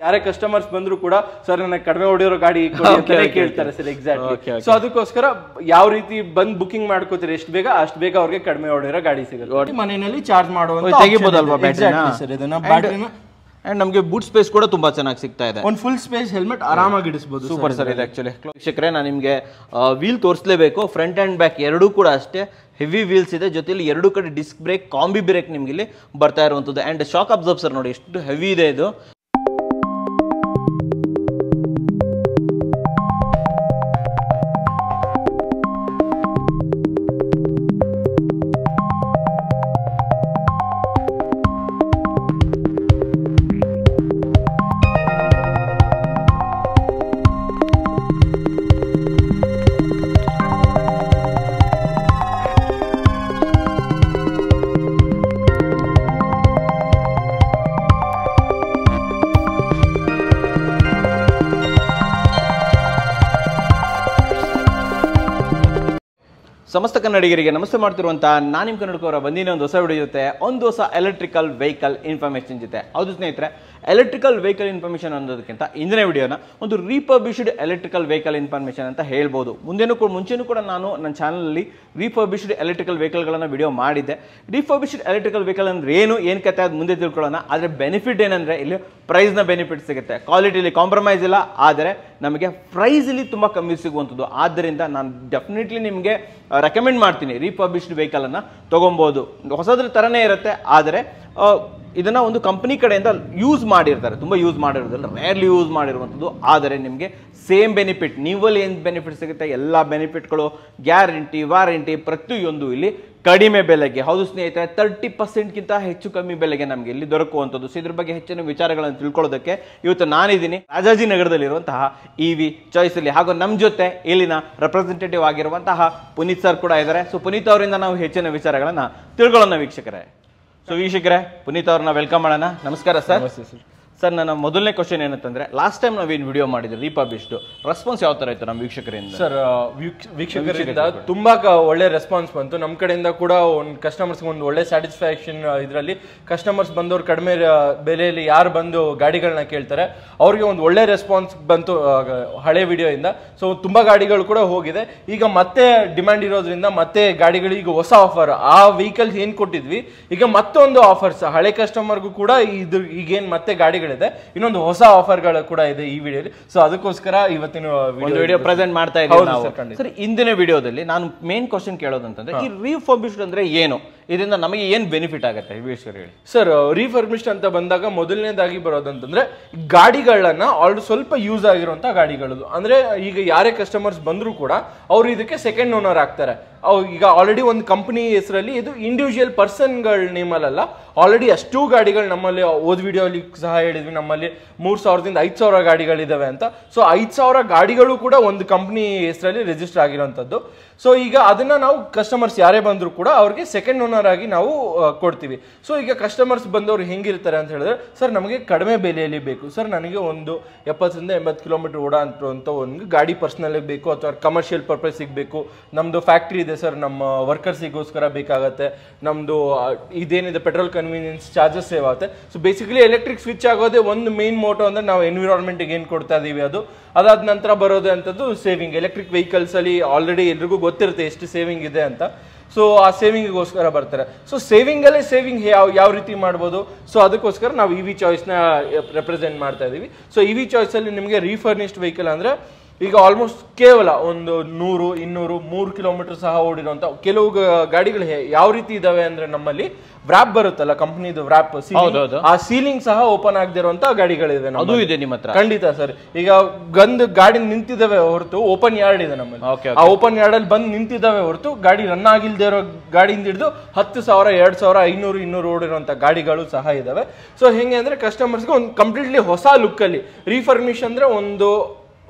ಯಾರೇ ಕಸ್ಟಮರ್ಸ್ ಬಂದ್ರು ಕೂಡ ಸರ್ ನನಗೆ ಕಡಿಮೆ ಹೊಡಿರೋ ಗಾಡಿ ಕೊಡಿ ಅಂತಾನೆ okay, ಕೇಳ್ತಾರೆ sir Okay, exactly okay. So ಅದಕ್ಕೋಸ್ಕರ ಯಾವ ರೀತಿ ಬಂದ್ ಬುಕಿಂಗ್ ಮಾಡ್ಕೋತೀರಿ ಎಷ್ಟು ಬೇಗ ಅಷ್ಟು ಬೇಗ ಅವ್ರಿಗೆ ಕಡಿಮೆ ಹೊಡಿರೋ ಗಾಡಿ ಸಿಗುತ್ತೆ ಮನೆಯಲ್ಲಿ ಚಾರ್ಜ್ ಮಾಡುವಂತ ತೆಗಿಬೋದಲ್ವಾ ಬ್ಯಾಟ್ರಿನ ಸರ್ ಇದನ್ನ ಬ್ಯಾಟ್ರಿನ ಅಂಡ್ ನಮಗೆ ಬೂಟ್ ಸ್ಪೇಸ್ ಕೂಡ ತುಂಬಾ ಚೆನ್ನಾಗಿ ಸಿಗ್ತಾ ಇದೆ ಒಂದು ಫುಲ್ ಸ್ಪೇಸ್ ಹೆಲ್ಮೆಟ್ ಆರಾಮಾಗಿ ಇಡಿಸಬಹುದು ಸೂಪರ್ ಸರ್ ಇದೆ ಆಕ್ಚುಲಿ ವೀಕ್ಷಕರೇ ನಾನು ನಿಮಗೆ ವೀಲ್ ತೋರಿಸಲೇಬೇಕು ಫ್ರಂಟ್ ಆ್ಯಂಡ್ ಬ್ಯಾಕ್ ಎರಡೂ ಕೂಡ ಅಷ್ಟೇ ಹೆವಿ ವೀಲ್ಸ್ ಇದೆ ಜೊತೆಲಿ ಎರಡು ಕಡೆ ಡಿಸ್ಕ್ ಬ್ರೇಕ್ ಕಾಂಬಿ ಬ್ರೇಕ್ ನಿಮ್ಗೆ ಇಲ್ಲಿ ಬರ್ತಾ ಇರುವಂಥದ್ದು ಆ್ಯಂಡ್ ಶಾಕ್ ಅಬ್ಸರ್ಬ್ಸರ್ ನೋಡಿ ಎಷ್ಟು ಹೆವಿ ಇದೆ ಇದು ಸಮಸ್ತ ಕನ್ನಡಿಗರಿಗೆ ನಮಸ್ತೆ ಮಾಡ್ತಿರುವಂಥ ನಾನು ನಿಮ್ಮ ಕನ್ನಡಕವರ ಬಂದಿನ ಒಂದು ಹೊಸ ವಿಡಿಯೋ ಜೊತೆ ಒಂದು ಹೊಸ ಎಲೆಕ್ಟ್ರಿಕಲ್ ವೆಹಿಕಲ್ ಇನ್ಫಾರ್ಮೇಷನ್ ಜೊತೆ ಹೌದು ಸ್ನೇಹಿತರೆ ಎಲೆಕ್ಟ್ರಿಕಲ್ ವೆಹಿಕಲ್ ಇನ್ಫಾರ್ಮೇಷನ್ ಅನ್ನೋದಕ್ಕಿಂತ ಇಂದಿನ ವಿಡಿಯೋನ ಒಂದು ರೀಪಬ್ಲಿಷ್ಡ್ ಎಲೆಕ್ಟ್ರಿಕಲ್ ವೆಹಿಕಲ್ ಇನ್ಫಾರ್ಮೇಷನ್ ಅಂತ ಹೇಳ್ಬೋದು ಮುಂದೆನೂ ಕೂಡ ಮುಂಚೆನೂ ಕೂಡ ನಾನು ನನ್ನ ಚಾನಲಲ್ಲಿ ರೀಪಬ್ಲಿಷ್ಡ್ ಎಲೆಕ್ಟ್ರಿಕಲ್ ವೆಹಿಕಲ್ಗಳನ್ನು ವಿಡಿಯೋ ಮಾಡಿದ್ದೆ ರೀಪಬ್ಲಿಷ್ಡ್ ಎಲೆಕ್ಟ್ರಿಕಲ್ ವೆಹಿಕಲ್ ಅಂದ್ರೆ ಏನು ಏನು ಕತೆ ಅದು ಮುಂದೆ ತಿಳ್ಕೊಳ್ಳೋಣ ಆದರೆ ಬೆನಿಫಿಟ್ ಏನಂದರೆ ಇಲ್ಲಿ ಪ್ರೈಸ್ನ ಬೆನಿಫಿಟ್ ಸಿಗುತ್ತೆ ಕ್ವಾಲಿಟಿಲಿ ಕಾಂಪ್ರಮೈಸ್ ಇಲ್ಲ ಆದರೆ ನಮಗೆ ಪ್ರೈಸಲ್ಲಿ ತುಂಬ ಕಮ್ಮಿ ಸಿಗುವಂಥದ್ದು ಆದ್ದರಿಂದ ನಾನು ಡೆಫಿನೆಟ್ಲಿ ನಿಮಗೆ ರೆಕಮೆಂಡ್ ಮಾಡ್ತೀನಿ ರೀಪಬ್ಲಿಷ್ಡ್ ವೆಹಿಕಲನ್ನು ತೊಗೊಬೋದು ಹೊಸದ್ರ ಥರನೇ ಇರುತ್ತೆ ಆದರೆ ಆ, ಇದನ್ನ ಒಂದು ಕಂಪನಿ ಕಡೆಯಿಂದ ಯೂಸ್ ಮಾಡಿರ್ತಾರೆ ತುಂಬ ಯೂಸ್ ಮಾಡಿರೋದಿಲ್ಲ ರೇರ್ಲಿ ಯೂಸ್ ಮಾಡಿರುವಂಥದ್ದು ಆದರೆ ನಿಮಗೆ ಸೇಮ್ ಬೆನಿಫಿಟ್ ನೀವಲ್ಲಿ ಏನು ಬೆನಿಫಿಟ್ ಸಿಗುತ್ತೆ ಎಲ್ಲ ಬೆನಿಫಿಟ್ಗಳು ಗ್ಯಾರಂಟಿ ವಾರಂಟಿ ಪ್ರತಿಯೊಂದು ಇಲ್ಲಿ ಕಡಿಮೆ ಬೆಲೆಗೆ ಹೌದು ಸ್ನೇಹಿತರೆ ತರ್ಟಿ ಪರ್ಸೆಂಟ್ಗಿಂತ ಹೆಚ್ಚು ಕಮ್ಮಿ ಬೆಲೆಗೆ ನಮಗೆ ಇಲ್ಲಿ ದೊರಕುವಂಥದ್ದು ಸೊ ಇದ್ರ ಬಗ್ಗೆ ಹೆಚ್ಚಿನ ವಿಚಾರಗಳನ್ನು ತಿಳ್ಕೊಳ್ಳೋದಕ್ಕೆ ಇವತ್ತು ನಾನಿದ್ದೀನಿ ರಾಜಾಜಿನಗರದಲ್ಲಿರುವಂತಹ ಇ ವಿ ಚಾಯ್ಸಲ್ಲಿ ಹಾಗೂ ನಮ್ಮ ಜೊತೆ ಇಲ್ಲಿನ ರೆಪ್ರೆಸೆಂಟೇಟಿವ್ ಆಗಿರುವಂತಹ ಪುನೀತ್ ಸರ್ ಕೂಡ ಇದ್ದಾರೆ ಸೊ ಪುನೀತ್ ಅವರಿಂದ ನಾವು ಹೆಚ್ಚಿನ ವಿಚಾರಗಳನ್ನು ತಿಳ್ಕೊಳ್ಳೋಣ ವೀಕ್ಷಕರೇ ಸೊ ವೀಕ್ಷಕರೇ ಪುನೀತ್ ಅವ್ರನ್ನ ವೆಲ್ಕಮ್ ಮಾಡೋಣ ನಮಸ್ಕಾರ ಸರ್ ಸರ್ ನನ್ನ ಮೊದಲನೇ ಕ್ವಶನ್ ಏನಂತಂದ್ರೆ ಲಾಸ್ಟ್ ಟೈಮ್ ನಾವೇನು ವಿಡಿಯೋ ಮಾಡಿದ್ವಿ ರೀಪಬ್ಲಿಷ್ಡ್ ರೆಸ್ಪಾನ್ಸ್ ಯಾವ ಥರ ಇತ್ತು ನಮ್ಮ ವೀಕ್ಷಕರಿಂದ ಸರ್ ವೀಕ್ಷಕರಿಂದ ತುಂಬಾ ಕ- ಒಳ್ಳೆ ರೆಸ್ಪಾನ್ಸ್ ಬಂತು ನಮ್ಮ ಕಡೆಯಿಂದ ಕೂಡ ಒಂದು ಕಸ್ಟಮರ್ಸ್ ಒಂದು ಒಳ್ಳೆ ಸ್ಯಾಟಿಸ್ಫ್ಯಾಕ್ಷನ್ ಇದರಲ್ಲಿ ಕಸ್ಟಮರ್ಸ್ ಬಂದವರು ಕಡಿಮೆ ಆ, ಬೆಲೆಯಲ್ಲಿ ಯಾರು ಬಂದು ಗಾಡಿಗಳನ್ನ ಕೇಳ್ತಾರೆ ಅವ್ರಿಗೆ ಒಂದು ಒಳ್ಳೆ ರೆಸ್ಪಾನ್ಸ್ ಬಂತು ಆ, ಹಳೆ ವಿಡಿಯೋ ಇಂದ ಸೊ ತುಂಬಾ ಗಾಡಿಗಳು ಕೂಡ ಹೋಗಿದೆ ಈಗ ಮತ್ತೆ ಡಿಮ್ಯಾಂಡ್ ಇರೋದ್ರಿಂದ ಮತ್ತೆ ಗಾಡಿಗಳು ಈಗ ಹೊಸ ಆಫರ್ ಆ ವೆಹಿಕಲ್ ಏನ್ ಕೊಟ್ಟಿದ್ವಿ ಈಗ ಮತ್ತೊಂದು ಆಫರ್ಸ್ ಹಳೆ ಕಸ್ಟಮರ್ಗೂ ಕೂಡ ಇದು ಈಗೇನ್ ಮತ್ತೆ ಗಾಡಿಗಳಿದೆ ಇನ್ನೊಂದು ಹೊಸ ಆಫರ್ಗಳು ಕೂಡ ಇದೆ ಈ ವಿಡಿಯೋಲಿ ಸೊ ಅದಕ್ಕೋಸ್ಕರ ಇವತ್ತಿನ ಒಂದು ವಿಡಿಯೋ ಪ್ರೆಸೆಂಟ್ ಮಾಡ್ತಾ ಹೌದು ಇದ್ದೀವಿ ನಾವು sir, ಖಂಡಿತ. ಸರ್ ಇಂದಿನ ವಿಡಿಯೋದಲ್ಲಿ ನಾನು ಮೇನ್ ಕ್ವಶನ್ ಕೇಳೋದಂತಂದ್ರೆ ಈ ರೀಫರ್ಬಿಶ್ಡ್ ಅಂದ್ರೆ ಏನು ಇದರಿಂದ ನಮಗೆ ಏನು ಬೆನಿಫಿಟ್ ಆಗುತ್ತೆ ವೀಕ್ಷಕರು ಹೇಳಿ ಸರ್ ರಿಫರ್ಮಿಸ್ಟ್ ಅಂತ ಬಂದಾಗ ಮೊದಲನೇದಾಗಿ ಬರೋದಂತಂದ್ರೆ ಗಾಡಿಗಳನ್ನ ಆಲ್ರೆಡಿ ಸ್ವಲ್ಪ ಯೂಸ್ ಆಗಿರುವಂತ ಗಾಡಿಗಳು ಅಂದ್ರೆ ಈಗ ಯಾರೇ ಕಸ್ಟಮರ್ಸ್ ಬಂದ್ರು ಕೂಡ ಅವ್ರು ಇದಕ್ಕೆ ಸೆಕೆಂಡ್ ಓನರ್ ಆಗ್ತಾರೆ ಅವು ಈಗ ಆಲ್ರೆಡಿ ಒಂದು ಕಂಪನಿ ಹೆಸರಲ್ಲಿ ಇದು ಇಂಡಿವಿಜುವಲ್ ಪರ್ಸನ್ಗಳ ನೇಮಲ್ಲ ಆಲ್ರೆಡಿ ಅಷ್ಟು ಗಾಡಿಗಳು ನಮ್ಮಲ್ಲಿ ಓದ್ ವಿಡಿಯೋಲಿ ಸಹ ಹೇಳಿದ್ವಿ ನಮ್ಮಲ್ಲಿ ಮೂರ್ ಸಾವಿರದಿಂದ ಐದು ಸಾವಿರ ಗಾಡಿಗಳಿದಾವೆ ಅಂತ ಸೊ ಐದು ಸಾವಿರ ಗಾಡಿಗಳು ಕೂಡ ಒಂದು ಕಂಪನಿ ಹೆಸರಲ್ಲಿ ರಿಜಿಸ್ಟರ್ ಆಗಿರೋಂಥದ್ದು ಸೊ ಈಗ ಅದನ್ನ ನಾವು ಕಸ್ಟಮರ್ಸ್ ಯಾರೇ ಬಂದ್ರು ಕೂಡ ಅವ್ರಿಗೆ ಸೆಕೆಂಡ್ ಓನರ್ ಆಗಿ ನಾವು ಆ, ಕೊಡ್ತೀವಿ ಸೊ ಈಗ ಕಸ್ಟಮರ್ಸ್ ಬಂದವರು ಹೆಂಗಿರ್ತಾರೆ ಅಂತ ಹೇಳಿದ್ರೆ ಸರ್ ನಮಗೆ ಕಡಿಮೆ ಬೆಲೆಯಲ್ಲಿ ಬೇಕು ಸರ್ ನನಗೆ ಒಂದು ಎಪ್ಪತ್ತರಿಂದ ಎಂಬತ್ತು ಕಿಲೋಮೀಟರ್ ಓಡಾಡುವಂಥ ಒಂದು ಗಾಡಿ ಪರ್ಸ್ನಲ್ ಬೇಕು ಅಥವಾ ಕಮರ್ಷಿಯಲ್ ಪರ್ಪಸ್ಸಿಗೆ ಬೇಕು ನಮ್ಮದು ಫ್ಯಾಕ್ಟ್ರಿ ಇದೆ ಸರ್ ನಮ್ಮ ವರ್ಕರ್ಸಿಗೋಸ್ಕರ ಬೇಕಾಗತ್ತೆ ನಮ್ಮದು ಇದೇನಿದೆ ಪೆಟ್ರೋಲ್ ಕನ್ವೀನಿಯನ್ಸ್ ಚಾರ್ಜಸ್ ಸೇವ್ ಆಗುತ್ತೆ ಸೊ ಬೇಸಿಕಲಿ ಎಲೆಕ್ಟ್ರಿಕ್ ಸ್ವಿಚ್ ಆಗೋದೇ ಒಂದು ಮೇನ್ ಮೋಟೋ ಅಂದ್ರೆ ನಾವು ಎನ್ವಿರಾನ್ಮೆಂಟ್ಗೆ ಏನು ಕೊಡ್ತಾ ಇದೀವಿ ಅದು ಅದಾದ ನಂತರ ಬರೋದು ಅಂಥದ್ದು ಸೇವಿಂಗ್ ಎಲೆಕ್ಟ್ರಿಕ್ ವೆಹಿಕಲ್ಸ್ ಅಲ್ಲಿ ಆಲ್ರೆಡಿ ಎಲ್ರಿಗೂ ಗೊತ್ತಿರುತ್ತೆ ಎಷ್ಟು ಸೇವಿಂಗ್ ಇದೆ ಅಂತ ಸೊ ಆ ಸೇವಿಂಗಿಗೋಸ್ಕರ ಬರ್ತಾರೆ ಸೊ ಸೇವಿಂಗಲ್ಲೇ ಸೇವಿಂಗ್ ಯಾವ ಯಾವ ರೀತಿ ಮಾಡ್ಬೋದು ಸೊ ಅದಕ್ಕೋಸ್ಕರ ನಾವು ಇ ವಿ ಚಾಯ್ಸ್ನ ರೆಪ್ರೆಸೆಂಟ್ ಮಾಡ್ತಾ ಇದ್ದೀವಿ ಸೊ ಇ ವಿ ಚಾಯ್ಸಲ್ಲಿ ನಿಮಗೆ ರೀಫರ್ನಿಶ್ಡ್ ವೆಹಿಕಲ್ ಅಂದರೆ ಈಗ ಆಲ್ಮೋಸ್ಟ್ ಕೇವಲ ಒಂದು ನೂರು ಇನ್ನೂರು ಮೂರು ಕಿಲೋಮೀಟರ್ ಸಹ ಓಡಿರುವಂತ ಕೆಲವು ಗ- ಗಾಡಿಗಳು ಹೇ- ಯಾವ ರೀತಿ ಇದಾವೆ ಅಂದ್ರೆ ನಮ್ಮಲ್ಲಿ ವ್ರಾಪ್ ಬರುತ್ತಲ್ಲ ಕಂಪ್ನಿದು ವ್ರಾಪ್ ಹೌದೌದು. ಆ ಸೀಲಿಂಗ್ ಸಹ ಓಪನ್ ಆಗದಿರುವಂತ ಗಾಡಿಗಳಿದೆ ಅದು ನಮ್ಮಲ್ಲಿ. ಇದೆ ನಿಮ್ಮ ಹತ್ರ ಖಂಡಿತ ಸರ್ ಈಗ ಗಂದು ಗಾಡಿ ನಿಂತಿದ್ದಾವೆ ಹೊರತು ಓಪನ್ ಯಾರ್ಡ್ ಇದೆ ನಮ್ಮಲ್ಲಿ Okay, ಆ ಓಪನ್ ಯಾರ್ಡ್ ಅಲ್ಲಿ ಬಂದು ನಿಂತಿದ್ದಾವೆ ಹೊರತು ಗಾಡಿ ರನ್ ಆಗಿಲ್ದೇ ಇರೋ ಗಾಡಿಯಿಂದ ಹಿಡಿದು ಹತ್ತು ಸಾವಿರ ಎರಡ್ ಸಾವಿರ ಐನೂರು ಇನ್ನೂರು ಓಡಿರುವಂತ ಗಾಡಿಗಳು ಸಹ ಇದಾವೆ ಸೊ ಹೆಂಗೆ ಅಂದ್ರೆ ಕಸ್ಟಮರ್ಸ್ಗೆ ಒಂದು ಕಂಪ್ಲೀಟ್ಲಿ ಹೊಸ ಲುಕ್ ಅಲ್ಲಿ ರೀಫರ್ಮಿಶ್ ಅಂದ್ರೆ ಒಂದು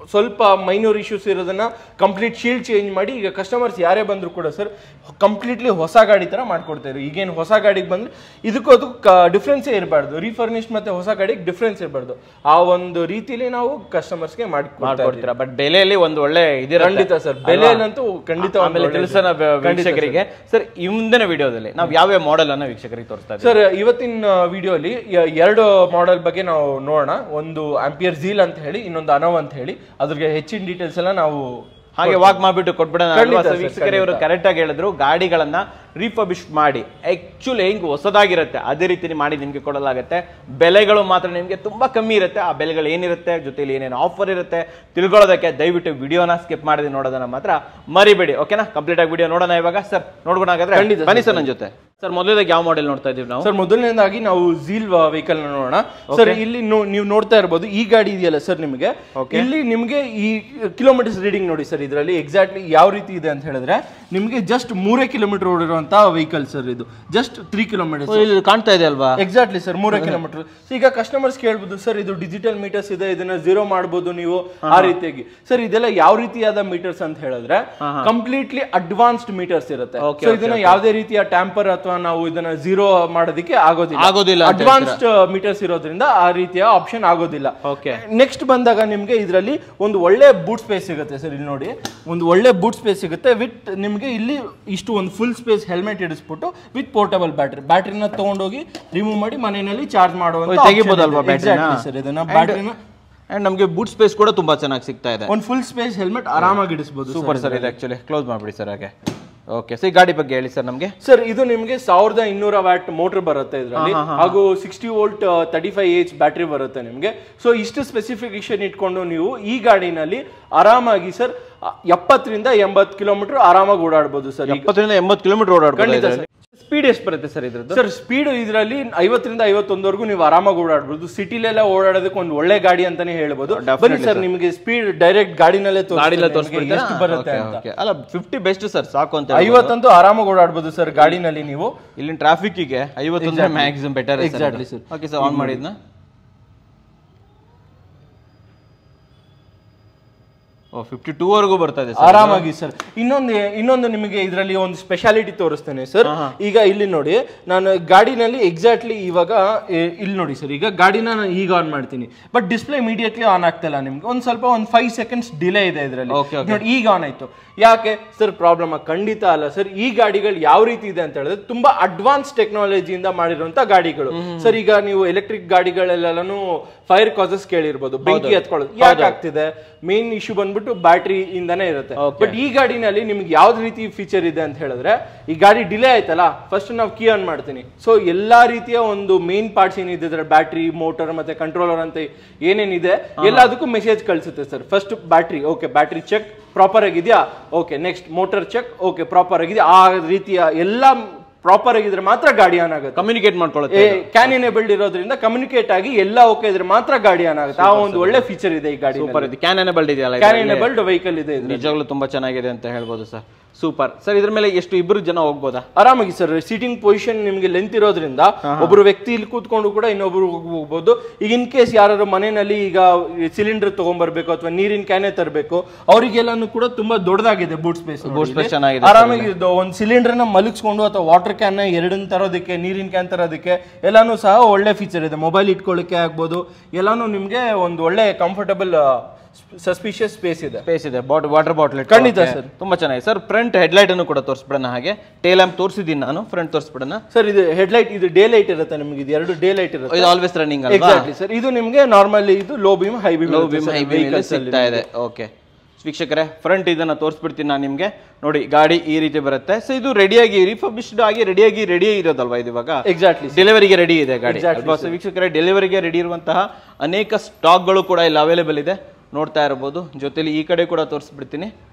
ಸ್ವಲ್ಪ ಮೈನೂರ್ ಇಶ್ಯೂಸ್ ಇರೋದನ್ನ ಕಂಪ್ಲೀಟ್ ಶೀಲ್ಡ್ ಚೇಂಜ್ ಮಾಡಿ ಈಗ ಕಸ್ಟಮರ್ಸ್ ಯಾರೇ ಬಂದ್ರು ಕೂಡ ಸರ್ ಕಂಪ್ಲೀಟ್ಲಿ ಹೊಸ ಗಾಡಿ ತರ ಮಾಡ್ಕೊಡ್ತಾ ಇದ್ರು ಈಗೇನು ಹೊಸ ಗಾಡಿಗೆ ಬಂದ್ರೆ ಇದಕ್ಕೂ ಅದು ಡಿಫ್ರೆನ್ಸೇ ಇರಬಾರ್ದು ರೀಫರ್ನಿಶ್ ಮತ್ತೆ ಹೊಸ ಗಾಡಿಗೆ ಡಿಫ್ರೆನ್ಸ್ ಇರಬಾರ್ದು ಆ ಒಂದು ರೀತಿಲಿ ನಾವು ಕಸ್ಟಮರ್ಸ್ಗೆ ಮಾಡ್ಕೊಡ್ತಾ ಇದ್ದೀವಿ. ಮಾಡ್ಕೊಡ್ತೀರಾ ಬಟ್ ಬೆಲೆಯಲ್ಲಿ ಒಂದು ಒಳ್ಳೆ ಇದಿರುತ್ತೆ ಖಂಡಿತ ಸರ್ ಬೆಲೆಯಲ್ಲಂತೂ ಖಂಡಿತ ಒಂದು ಆಮೇಲೆ ಒಳ್ಳೆ ತಿಳಿಸೋಣ ವೀಕ್ಷಕರಿಗೆ ಸರ್ ಈ ಮುಂದಿನ ವಿಡಿಯೋದಲ್ಲಿ ನಾವು ಯಾವ್ಯಾವ ಮಾಡೆಲ್ ಅನ್ನ ವೀಕ್ಷಕರಿಗೆ ತೋರಿಸ್ತಾ ಇದ್ದೀವಿ ಸರ್ ಇವತ್ತಿನ ವಿಡಿಯೋಲಿ ಎರಡು ಮಾಡೆಲ್ ಬಗ್ಗೆ ನಾವು ನೋಡೋಣ ಒಂದು ಆಂಪಿಯರ್ ಝೀಲ್ ಅಂತ ಹೇಳಿ ಇನ್ನೊಂದು ಅನೋವ್ ಅಂತ ಹೇಳಿ ಅದ್ರಿಗೆ ಹೆಚ್ಚಿನ ಡೀಟೇಲ್ಸ್ ಎಲ್ಲ ನಾವು ಹಾಗೆ ವಾಕ್ ಮಾಡ್ಬಿಟ್ಟು ಕೊಟ್ಬಿಡೋಣ ಖಂಡಿತ ಅಲ್ವಾ? So, ಸರ್, ವೀಕ್ಷಕರೇ ಇವರು ಕರೆಕ್ಟ್ ಆಗಿ ಹೇಳಿದ್ರು ಗಾಡಿಗಳನ್ನ ರೀಫರ್ಬಿಶ್ ಮಾಡಿ ಆಕ್ಚುಲಿ ಹೆಂಗ್ ಹೊಸದಾಗಿರುತ್ತೆ ಅದೇ ರೀತಿ ಮಾಡಿ ನಿಮ್ಗೆ ಕೊಡಲಾಗುತ್ತೆ ಬೆಲೆಗಳು ಮಾತ್ರ ನಿಮ್ಗೆ ತುಂಬಾ ಕಮ್ಮಿ ಇರುತ್ತೆ ಆ ಬೆಲೆಗಳು ಏನಿರುತ್ತೆ ಜೊತೆಲಿ ಏನೇನು ಆಫರ್ ಇರುತ್ತೆ ತಿಳ್ಕೊಳ್ಳೋದಕ್ಕೆ ದಯವಿಟ್ಟು ವಿಡಿಯೋನ ಸ್ಕಿಪ್ ಮಾಡದೆ ನೋಡೋದನ್ನ ಮಾತ್ರ ಮರಿಬೇಡಿ ಓಕೆನಾ ಕಂಪ್ಲೀಟ್ ಆಗಿ ವಿಡಿಯೋ ನೋಡೋಣ ಇವಾಗ ಸರ್ ನೋಡ್ಕೊಂಡು ಹಾಗಾದ್ರೆ ಖಂಡಿತ ಬನ್ನಿ ಸರ್ ನನ್ನ ಜೊತೆ ಸರ್ ಮೊದಲದಾಗಿ ಯಾವ ಮಾಡೆಲ್ ನೋಡ್ತಾ ಇದೀವಿ ನಾವು ಸರ್ ಮೊದಲನೇದಾಗಿ ನಾವು ಝೀಲ್ ವೆಹಿಕಲ್ ನೋಡೋಣ ಸರ್ ಇಲ್ಲಿ ನೋ- ನೀವು ನೋಡ್ತಾ ಇರಬಹುದು ಈ ಗಾಡಿ ಇದೆಯಲ್ಲ ಸರ್ ನಿಮಗೆ ಇಲ್ಲಿ ನಿಮಗೆ ಈ ಕಿಲೋಮೀಟರ್ಸ್ ರೀಡಿಂಗ್ ನೋಡಿ ಸರ್ ಇದರಲ್ಲಿ ಎಕ್ಸಾಕ್ಟ್ಲಿ ಯಾವ ರೀತಿ ಇದೆ ಅಂತ ಹೇಳಿದ್ರೆ ನಿಮಗೆ ಜಸ್ಟ್ ಮೂರೇ ಕಿಲೋಮೀಟರ್ ಓಡಿರುವಂತಹ ವೆಹಿಕಲ್ ಸರ್ ಇದು ಜಸ್ಟ್ ತ್ರೀ ಕಿಲೋಮೀಟರ್ಸ್ ಇಲ್ಲಿ ಕಾಣ್ತಾ ಇದೆ ಅಲ್ವಾ ಎಕ್ಸಾಕ್ಟ್ಲಿ ಸರ್ ಮೂರೇ ಕಿಲೋಮೀಟರ್ ಈಗ ಕಸ್ಟಮರ್ಸ್ ಕೇಳ್ಬೋದು ಸರ್ ಇದು ಡಿಜಿಟಲ್ ಮೀಟರ್ಸ್ ಇದೆ ಇದನ್ನ ಝೀರೋ ಮಾಡ್ಬೋದು ನೀವು ಆ ರೀತಿಯಾಗಿ ಸರ್ ಇದೆಲ್ಲ ಯಾವ ರೀತಿಯಾದ ಮೀಟರ್ಸ್ ಅಂತ ಹೇಳಿದ್ರೆ ಕಂಪ್ಲೀಟ್ಲಿ ಅಡ್ವಾನ್ಸ್ಡ್ ಮೀಟರ್ಸ್ ಇರುತ್ತೆ ಸೊ ಇದನ್ನ ಯಾವುದೇ ರೀತಿಯ ಟ್ಯಾಂಪರ್ ಅಥವಾ ನಾವು ಇದನ್ನ ಝೀರೋ ಮಾಡೋದಕ್ಕೆ ಆಗೋದಿಲ್ಲ ಆಗೋದಿಲ್ಲ ಅಂತ ಅಡ್ವಾನ್ಸ್ಡ್ ಮೀಟರ್ಸ್ ಇರೋದ್ರಿಂದ ಆ ರೀತಿಯ ಆಪ್ಷನ್ ಆಗೋದಿಲ್ಲ ಓಕೆ ನೆಕ್ಸ್ಟ್ ಬಂದಾಗ ನಿಮ್ಗೆ ಇದರಲ್ಲಿ ಒಂದು ಒಳ್ಳೆ ಬೂಟ್ ಸ್ಪೇಸ್ ಸಿಗುತ್ತೆ ಸರ್ ಇಲ್ಲಿ ನೋಡಿ ಒಂದು ಒಳ್ಳೆ ಬೂಟ್ ಸ್ಪೇಸ್ ಸಿಗುತ್ತೆ ವಿತ್ ನಿಮ್ಗೆ ಇಲ್ಲಿ ಇಷ್ಟು ಒಂದು ಫುಲ್ ಸ್ಪೇಸ್ ಹೆಲ್ಮೆಟ್ ಇಡಿಸ್ಬಿಟ್ಟು ವಿತ್ ಪೋರ್ಟಬಲ್ ಬ್ಯಾಟ್ರಿ ಬ್ಯಾಟ್ರಿನ ತಗೊಂಡೋಗಿ ರಿಮೂವ್ ಮಾಡಿ ಮನೆಯಲ್ಲಿ ಚಾರ್ಜ್ ಮಾಡುವಂತ ತೆಗಿಬೋದಲ್ವಾ batteryನ? ಸರ್ ಇದನ್ನ ಬ್ಯಾಟ್ರಿನ ಅಂಡ್ ನಮಗೆ ಬೂಟ್ ಸ್ಪೇಸ್ ಕೂಡ ತುಂಬಾ ಚೆನ್ನಾಗಿ ಸಿಗ್ತಾ ಇದೆ ಒಂದು ಫುಲ್ ಸ್ಪೇಸ್ ಹೆಲ್ಮೆಟ್ ಆರಾಮಾಗಿ ಇಡಿಸಬಹುದು ಸೂಪರ್ ಸರ್ ಇದು ಆಕ್ಚುಲಿ ಕ್ಲೋಸ್ ಮಾಡ್ಬಿಡಿ ಸರ್ ಹಾಗೆ ಓಕೆ ಸರ್ ಈ ಗಾಡಿ ಬಗ್ಗೆ ಹೇಳಿ ಸರ್ ನಮಗೆ ಸರ್ ಇದು ನಿಮಗೆ ಸಾವಿರದ ಇನ್ನೂರ ವ್ಯಾಟ್ ಮೋಟರ್ ಬರುತ್ತೆ ಇದರಲ್ಲಿ ಹಾಗೂ sixty volt thirty five H battery ಬರುತ್ತೆ ನಿಮಗೆ ಸೊ ಇಷ್ಟು ಸ್ಪೆಸಿಫಿಕೇಶನ್ ಇಟ್ಕೊಂಡು ನೀವು ಈ ಗಾಡಿನಲ್ಲಿ ಆರಾಮಾಗಿ ಸರ್ ಎಪ್ಪತ್ತರಿಂದ ಎಂಬತ್ತು ಕಿಲೋಮೀಟರ್ ಆರಾಮಾಗಿ ಓಡಾಡ್ಬೋದು ಸರ್ ಈಗ ಎಪ್ಪತ್ತರಿಂದ ಎಂಬತ್ತು ಕಿಲೋಮೀಟರ್ ಖಂಡಿತ ಓಡಾಡ್ಬೋದು ಸರ್. ಸ್ಪೀಡ್ ಎಷ್ಟು ಬರುತ್ತೆ ಸರ್ ಇದ್ರದ್ದು ಸರ್ ಸ್ಪೀಡ್ ಇದರಲ್ಲಿ ಐವತ್ತರಿಂದ ಐವತ್ತೊಂದವರೆಗೂ ನೀವು ಆರಾಮಾಗಿ ಓಡಾಡ್ಬೋದು ಸಿಟಿಲೆಲ್ಲ ಓಡಾಡೋದಕ್ಕೆ ಒಂದು ಒಳ್ಳೆ ಗಾಡಿ ಅಂತಾನೆ ಹೇಳ್ಬೋದು ಬನ್ನಿ ಸರ್ ನಿಮಗೆ ಸ್ಪೀಡ್ ಡೈರೆಕ್ಟ್ ಗಾಡಿನಲ್ಲೇ ಗಾಡಿಲ್ಲ ತೋರಿಸ್ತೀನಿ ನಿಮ್ಗೆ ಎಷ್ಟು ಬರುತ್ತೆ ಅಂತ ಓಕೆ ಅಲ್ಲ ಫಿಫ್ಟಿ ಬೆಸ್ಟ್ ಸರ್ ಸಾಕು ಅಂತ ಐವತ್ತಂತೂ ಆರಾಮಾಗಿ ಓಡಾಡ್ಬೋದು ಸರ್ ಗಾಡಿನಲ್ಲಿ ನೀವು ಇಲ್ಲಿನ ಟ್ರಾಫಿಕ್ಕಿಗೆ ಐವತ್ತೊಂದು maximum better Exactly, sir. Okay sir on ಮಾಡಿದ್ನ ಓ ಫಿಫ್ಟಿ ಟೂ ವರೆಗೂ ಬರ್ತಾ ಇದೆ ಸರ್ ಆರಾಮಾಗಿ ಸರ್ ಇನ್ನೊಂದು ಇನ್ನೊಂದು ನಿಮಗೆ ಇದರಲ್ಲಿ ಒಂದು ಸ್ಪೆಷಾಲಿಟಿ ತೋರಿಸ್ತೇನೆ ಸರ್ ಈಗ ಇಲ್ಲಿ ನೋಡಿ ನಾನು ಗಾಡಿನಲ್ಲಿ ಎಕ್ಸಾಕ್ಟ್ಲಿ ಇವಾಗ ಎ- ಇಲ್ಲಿ ನೋಡಿ ಸರ್ ಈಗ ಗಾಡಿನ ನಾನು ಈಗ ಆನ್ ಮಾಡ್ತೀನಿ ಬಟ್ ಡಿಸ್ಪ್ಲೇ ಇಮಿಡಿಯೇಟ್ಲಿ ಆನ್ ಆಗ್ತಿಲ್ಲ ನಿಮ್ಗೆ ಒಂದು ಸ್ವಲ್ಪ ಒಂದು ಫೈವ್ ಸೆಕೆಂಡ್ಸ್ ಡಿಲೇ ಇದೆ ಇದರಲ್ಲಿ Okay, ನೋಡಿ ಈಗ ಆನ್ ಆಯ್ತು ಯಾಕೆ ಸರ್ ಪ್ರಾಬ್ಲಮ್ ಖಂಡಿತ ಅಲ್ಲ ಸರ್ ಈ ಗಾಡಿಗಳು ಯಾವ ರೀತಿ ಇದೆ ಅಂತ ಹೇಳಿದ್ರೆ ತುಂಬಾ ಅಡ್ವಾನ್ಸ್ ಟೆಕ್ನಾಲಜಿಯಿಂದ ಮಾಡಿರುವಂತ ಗಾಡಿಗಳು ಸರ್ ಈಗ ನೀವು ಎಲೆಕ್ಟ್ರಿಕ್ ಗಾಡಿಗಳೆಲ್ಲನೂ ಫೈರ್ ಕಾಸಸ್ ಕೇಳಿರ್ಬೋದು ಬೆಂಕಿ ಹತ್ಕೊಳ್ಳೋದು ಯಾಕೆ ಆಗ್ತಿದೆ ಮೇನ್ ಇಶ್ಯೂ ಬಂದ್ಬಿಟ್ಟು ಬ್ಯಾಟ್ರಿ ಇಂದಾನೇ ಇರುತ್ತೆ ಬಟ್ ಈ ಗಾಡಿನಲ್ಲಿ ನಿಮ್ಗೆ ಯಾವ್ದು ರೀತಿ ಫೀಚರ್ ಇದೆ ಅಂತ ಹೇಳಿದ್ರೆ ಈ ಗಾಡಿ ಡಿಲೇ ಆಯ್ತಲ್ಲ ಫಸ್ಟ್ ನಾವು ಕೀ ಆನ್ ಮಾಡ್ತೀನಿ ಸೊ ಎಲ್ಲಾ ರೀತಿಯ ಒಂದು ಮೇನ್ ಪಾರ್ಟ್ಸ್ ಏನಿದೆ ಬ್ಯಾಟ್ರಿ ಮೋಟರ್ ಮತ್ತೆ ಕಂಟ್ರೋಲರ್ ಅಂತ ಏನೇನಿದೆ ಎಲ್ಲದಕ್ಕೂ ಮೆಸೇಜ್ ಕಳಿಸುತ್ತೆ sir first battery okay battery check proper ಆಗಿದೆಯಾ okay next motor check okay proper ಆಗಿದೆ ಆ ರೀತಿಯ ಎಲ್ಲ ಪ್ರಾಪರ್ ಆಗಿದ್ರೆ ಮಾತ್ರ ಗಾಡಿ ಆನ್ ಆಗುತ್ತೆ ಕಮ್ಯುನಿಕೇಟ್ ಮಾಡ್ಕೊಳ್ಳುತ್ತೆ ಕ್ಯಾನ್ ಎನೇಬಲ್ಡ್ ಇರೋದ್ರಿಂದ ಕಮ್ಯುನಿಕೇಟ್ ಆಗಿ ಎಲ್ಲ ಓಕೆ ಇದ್ರೆ ಮಾತ್ರ ಗಾಡಿ ಆನ್ ಆಗುತ್ತೆ ಆ ಒಂದು ಒಳ್ಳೆ ಫೀಚರ್ ಇದೆ ಈ ಗಾಡಿ ಸೂಪರ್ ಇದೆ ಕ್ಯಾನ್ ಎನೇಬಲ್ಡ್ ಇದೆಯಲ್ಲ ಕ್ಯಾನ್ ಎನೇಬಲ್ಡ್ ವೆಹಿಕಲ್ ಇದೆ ಇದು ನಿಜವಾಗ್ಲೂ ತುಂಬಾ ಚೆನ್ನಾಗಿದೆ ಅಂತ ಹೇಳ್ಬೋದು ಸರ್ ಸೂಪರ್ ಸರ್ ಇದ್ರ ಮೇಲೆ ಎಷ್ಟು ಇಬ್ಬರು ಜನ ಹೋಗ್ಬೋದಾ ಆರಾಮಾಗಿ ಸರ್ ಸೀಟಿಂಗ್ ಪೊಸಿಷನ್ ನಿಮಗೆ ಲೆಂತ್ ಇರೋದ್ರಿಂದ ಒಬ್ರು ವ್ಯಕ್ತಿ ಇಲ್ಲಿ ಕೂತ್ಕೊಂಡು ಕೂಡ ಇನ್ನೊಬ್ರು ಹೋಗ್- ಹೋಗ್ಬೋದು ಈಗ ಇನ್ ಕೇಸ್ ಯಾರು ಮನೆಯಲ್ಲಿ ಈಗ ಸಿಲಿಂಡರ್ ತಗೊಂಡ್ಬರ್ಬೇಕು ಅಥವಾ ನೀರಿನ ಕ್ಯಾನೆ ತರಬೇಕು ಅವರಿಗೆಲ್ಲಾನು ಕೂಡ ತುಂಬಾ ದೊಡ್ಡದಾಗಿದೆ ಬೂಟ್ ಸ್ಪೇಸ್ Boot space ಚೆನ್ನಾಗಿದೆ ಆರಾಮಾಗಿ ಇದು ಒಂದು ಸಿಲಿಂಡರ್ ನ ಮಲಗಿಸ್ಕೊಂಡು ಅಥವಾ ವಾಟರ್ ಕ್ಯಾನ್ ಎರಡನ್ನ ತರೋದಕ್ಕೆ ನೀರಿನ ಕ್ಯಾನ್ ತರೋದಕ್ಕೆ ಎಲ್ಲಾನು ಸಹ ಒಳ್ಳೆ ಫೀಚರ್ ಇದೆ ಮೊಬೈಲ್ ಇಟ್ಕೊಳ್ಳಿಕ್ಕೆ ಆಗ್ಬೋದು ಎಲ್ಲಾನು ನಿಮ್ಗೆ ಒಂದು ಒಳ್ಳೆ ಕಂಫರ್ಟಬಲ್ ಸಸ್ಪಿಷಿಯಸ್ ಸ್ಪೇಸ್ ಇದೆ ಸ್ಪೇಸ್ ಇದೆ ಬಾಟ್ ವಾಟರ್ ಬಾಟಲ್ ಖಂಡಿತ ಸರ್ ತುಂಬಾ ಚೆನ್ನಾಗಿದೆ ಸರ್ ಫ್ರಂಟ್ ಹೆಡ್ಲೈಟ್ ಅನ್ನು ಕೂಡ ತೋರಿಸ್ಬಿಡೋಣ ಹಾಗೆ ಟೇಲ್ ಲ್ಯಾಂಪ್ ತೋರಿಸಿದ್ದೀನಿ ನಾನು ಫ್ರಂಟ್ ತೋರಿಸ್ಬಿಡೋಣ ಸರ್ ಇದು ಹೆಡ್ಲೈಟ್ ಇದು ಡೇ ಲೈಟ್ ಇರುತ್ತೆ ನಿಮ್ಗೆ ಇದು ಎರಡು ಡೇ ಲೈಟ್ ಇರುತ್ತೆ ಇದು ಆಲ್ವೇಸ್ ರನ್ನಿಂಗ್ ಅಲ್ವಾ ಎಕ್ಸಾಕ್ಟ್ಲಿ ಸರ್ ಇದು ನಿಮ್ಗೆ ನಾರ್ಮಲಿ ಇದು low beam high beam low beam high beam ಸಿಗ್ತಾ ಇದೆ ಓಕೆ ವೀಕ್ಷಕರೇ ಫ್ರಂಟ್ ಇದನ್ನ ತೋರಿಸ್ಬಿಡ್ತೀನಿ ನಾನು ನಿಮಗೆ ನೋಡಿ ಗಾಡಿ ಈ ರೀತಿ ಬರುತ್ತೆ ಸೊ ಇದು ರೆಡಿಯಾಗಿ ರಿಫರ್ಬಿಶ್ಡ್ ಆಗಿ ರೆಡಿಯಾಗಿ ರೆಡಿ ಇರೋದಲ್ವಾ ಇದು ಇವಾಗ ಎಕ್ಸಾಕ್ಟ್ಲಿ ಡೆಲಿವರಿಗೆ ರೆಡಿ ಇದೆ ಗಾಡಿ Exactly, ಅಲ್ವಾ ಸೊ ವೀಕ್ಷಕರೇ ಡೆಲಿವರಿಗೆ ರೆಡಿ ಇರುವಂತಹ ಅನೇಕ ಸ್ಟಾಕ್ಗಳು ಕೂಡ ಇಲ್ಲಿ ಅವೈಲೇಬಲ್ ಇದೆ ನೋಡ್ತಾ ಇರಬಹುದು ಜೊತೆಲಿ ಈ ಕಡೆ ಕೂಡ ತೋರಿಸ್ಬಿಡ್ತೀನಿ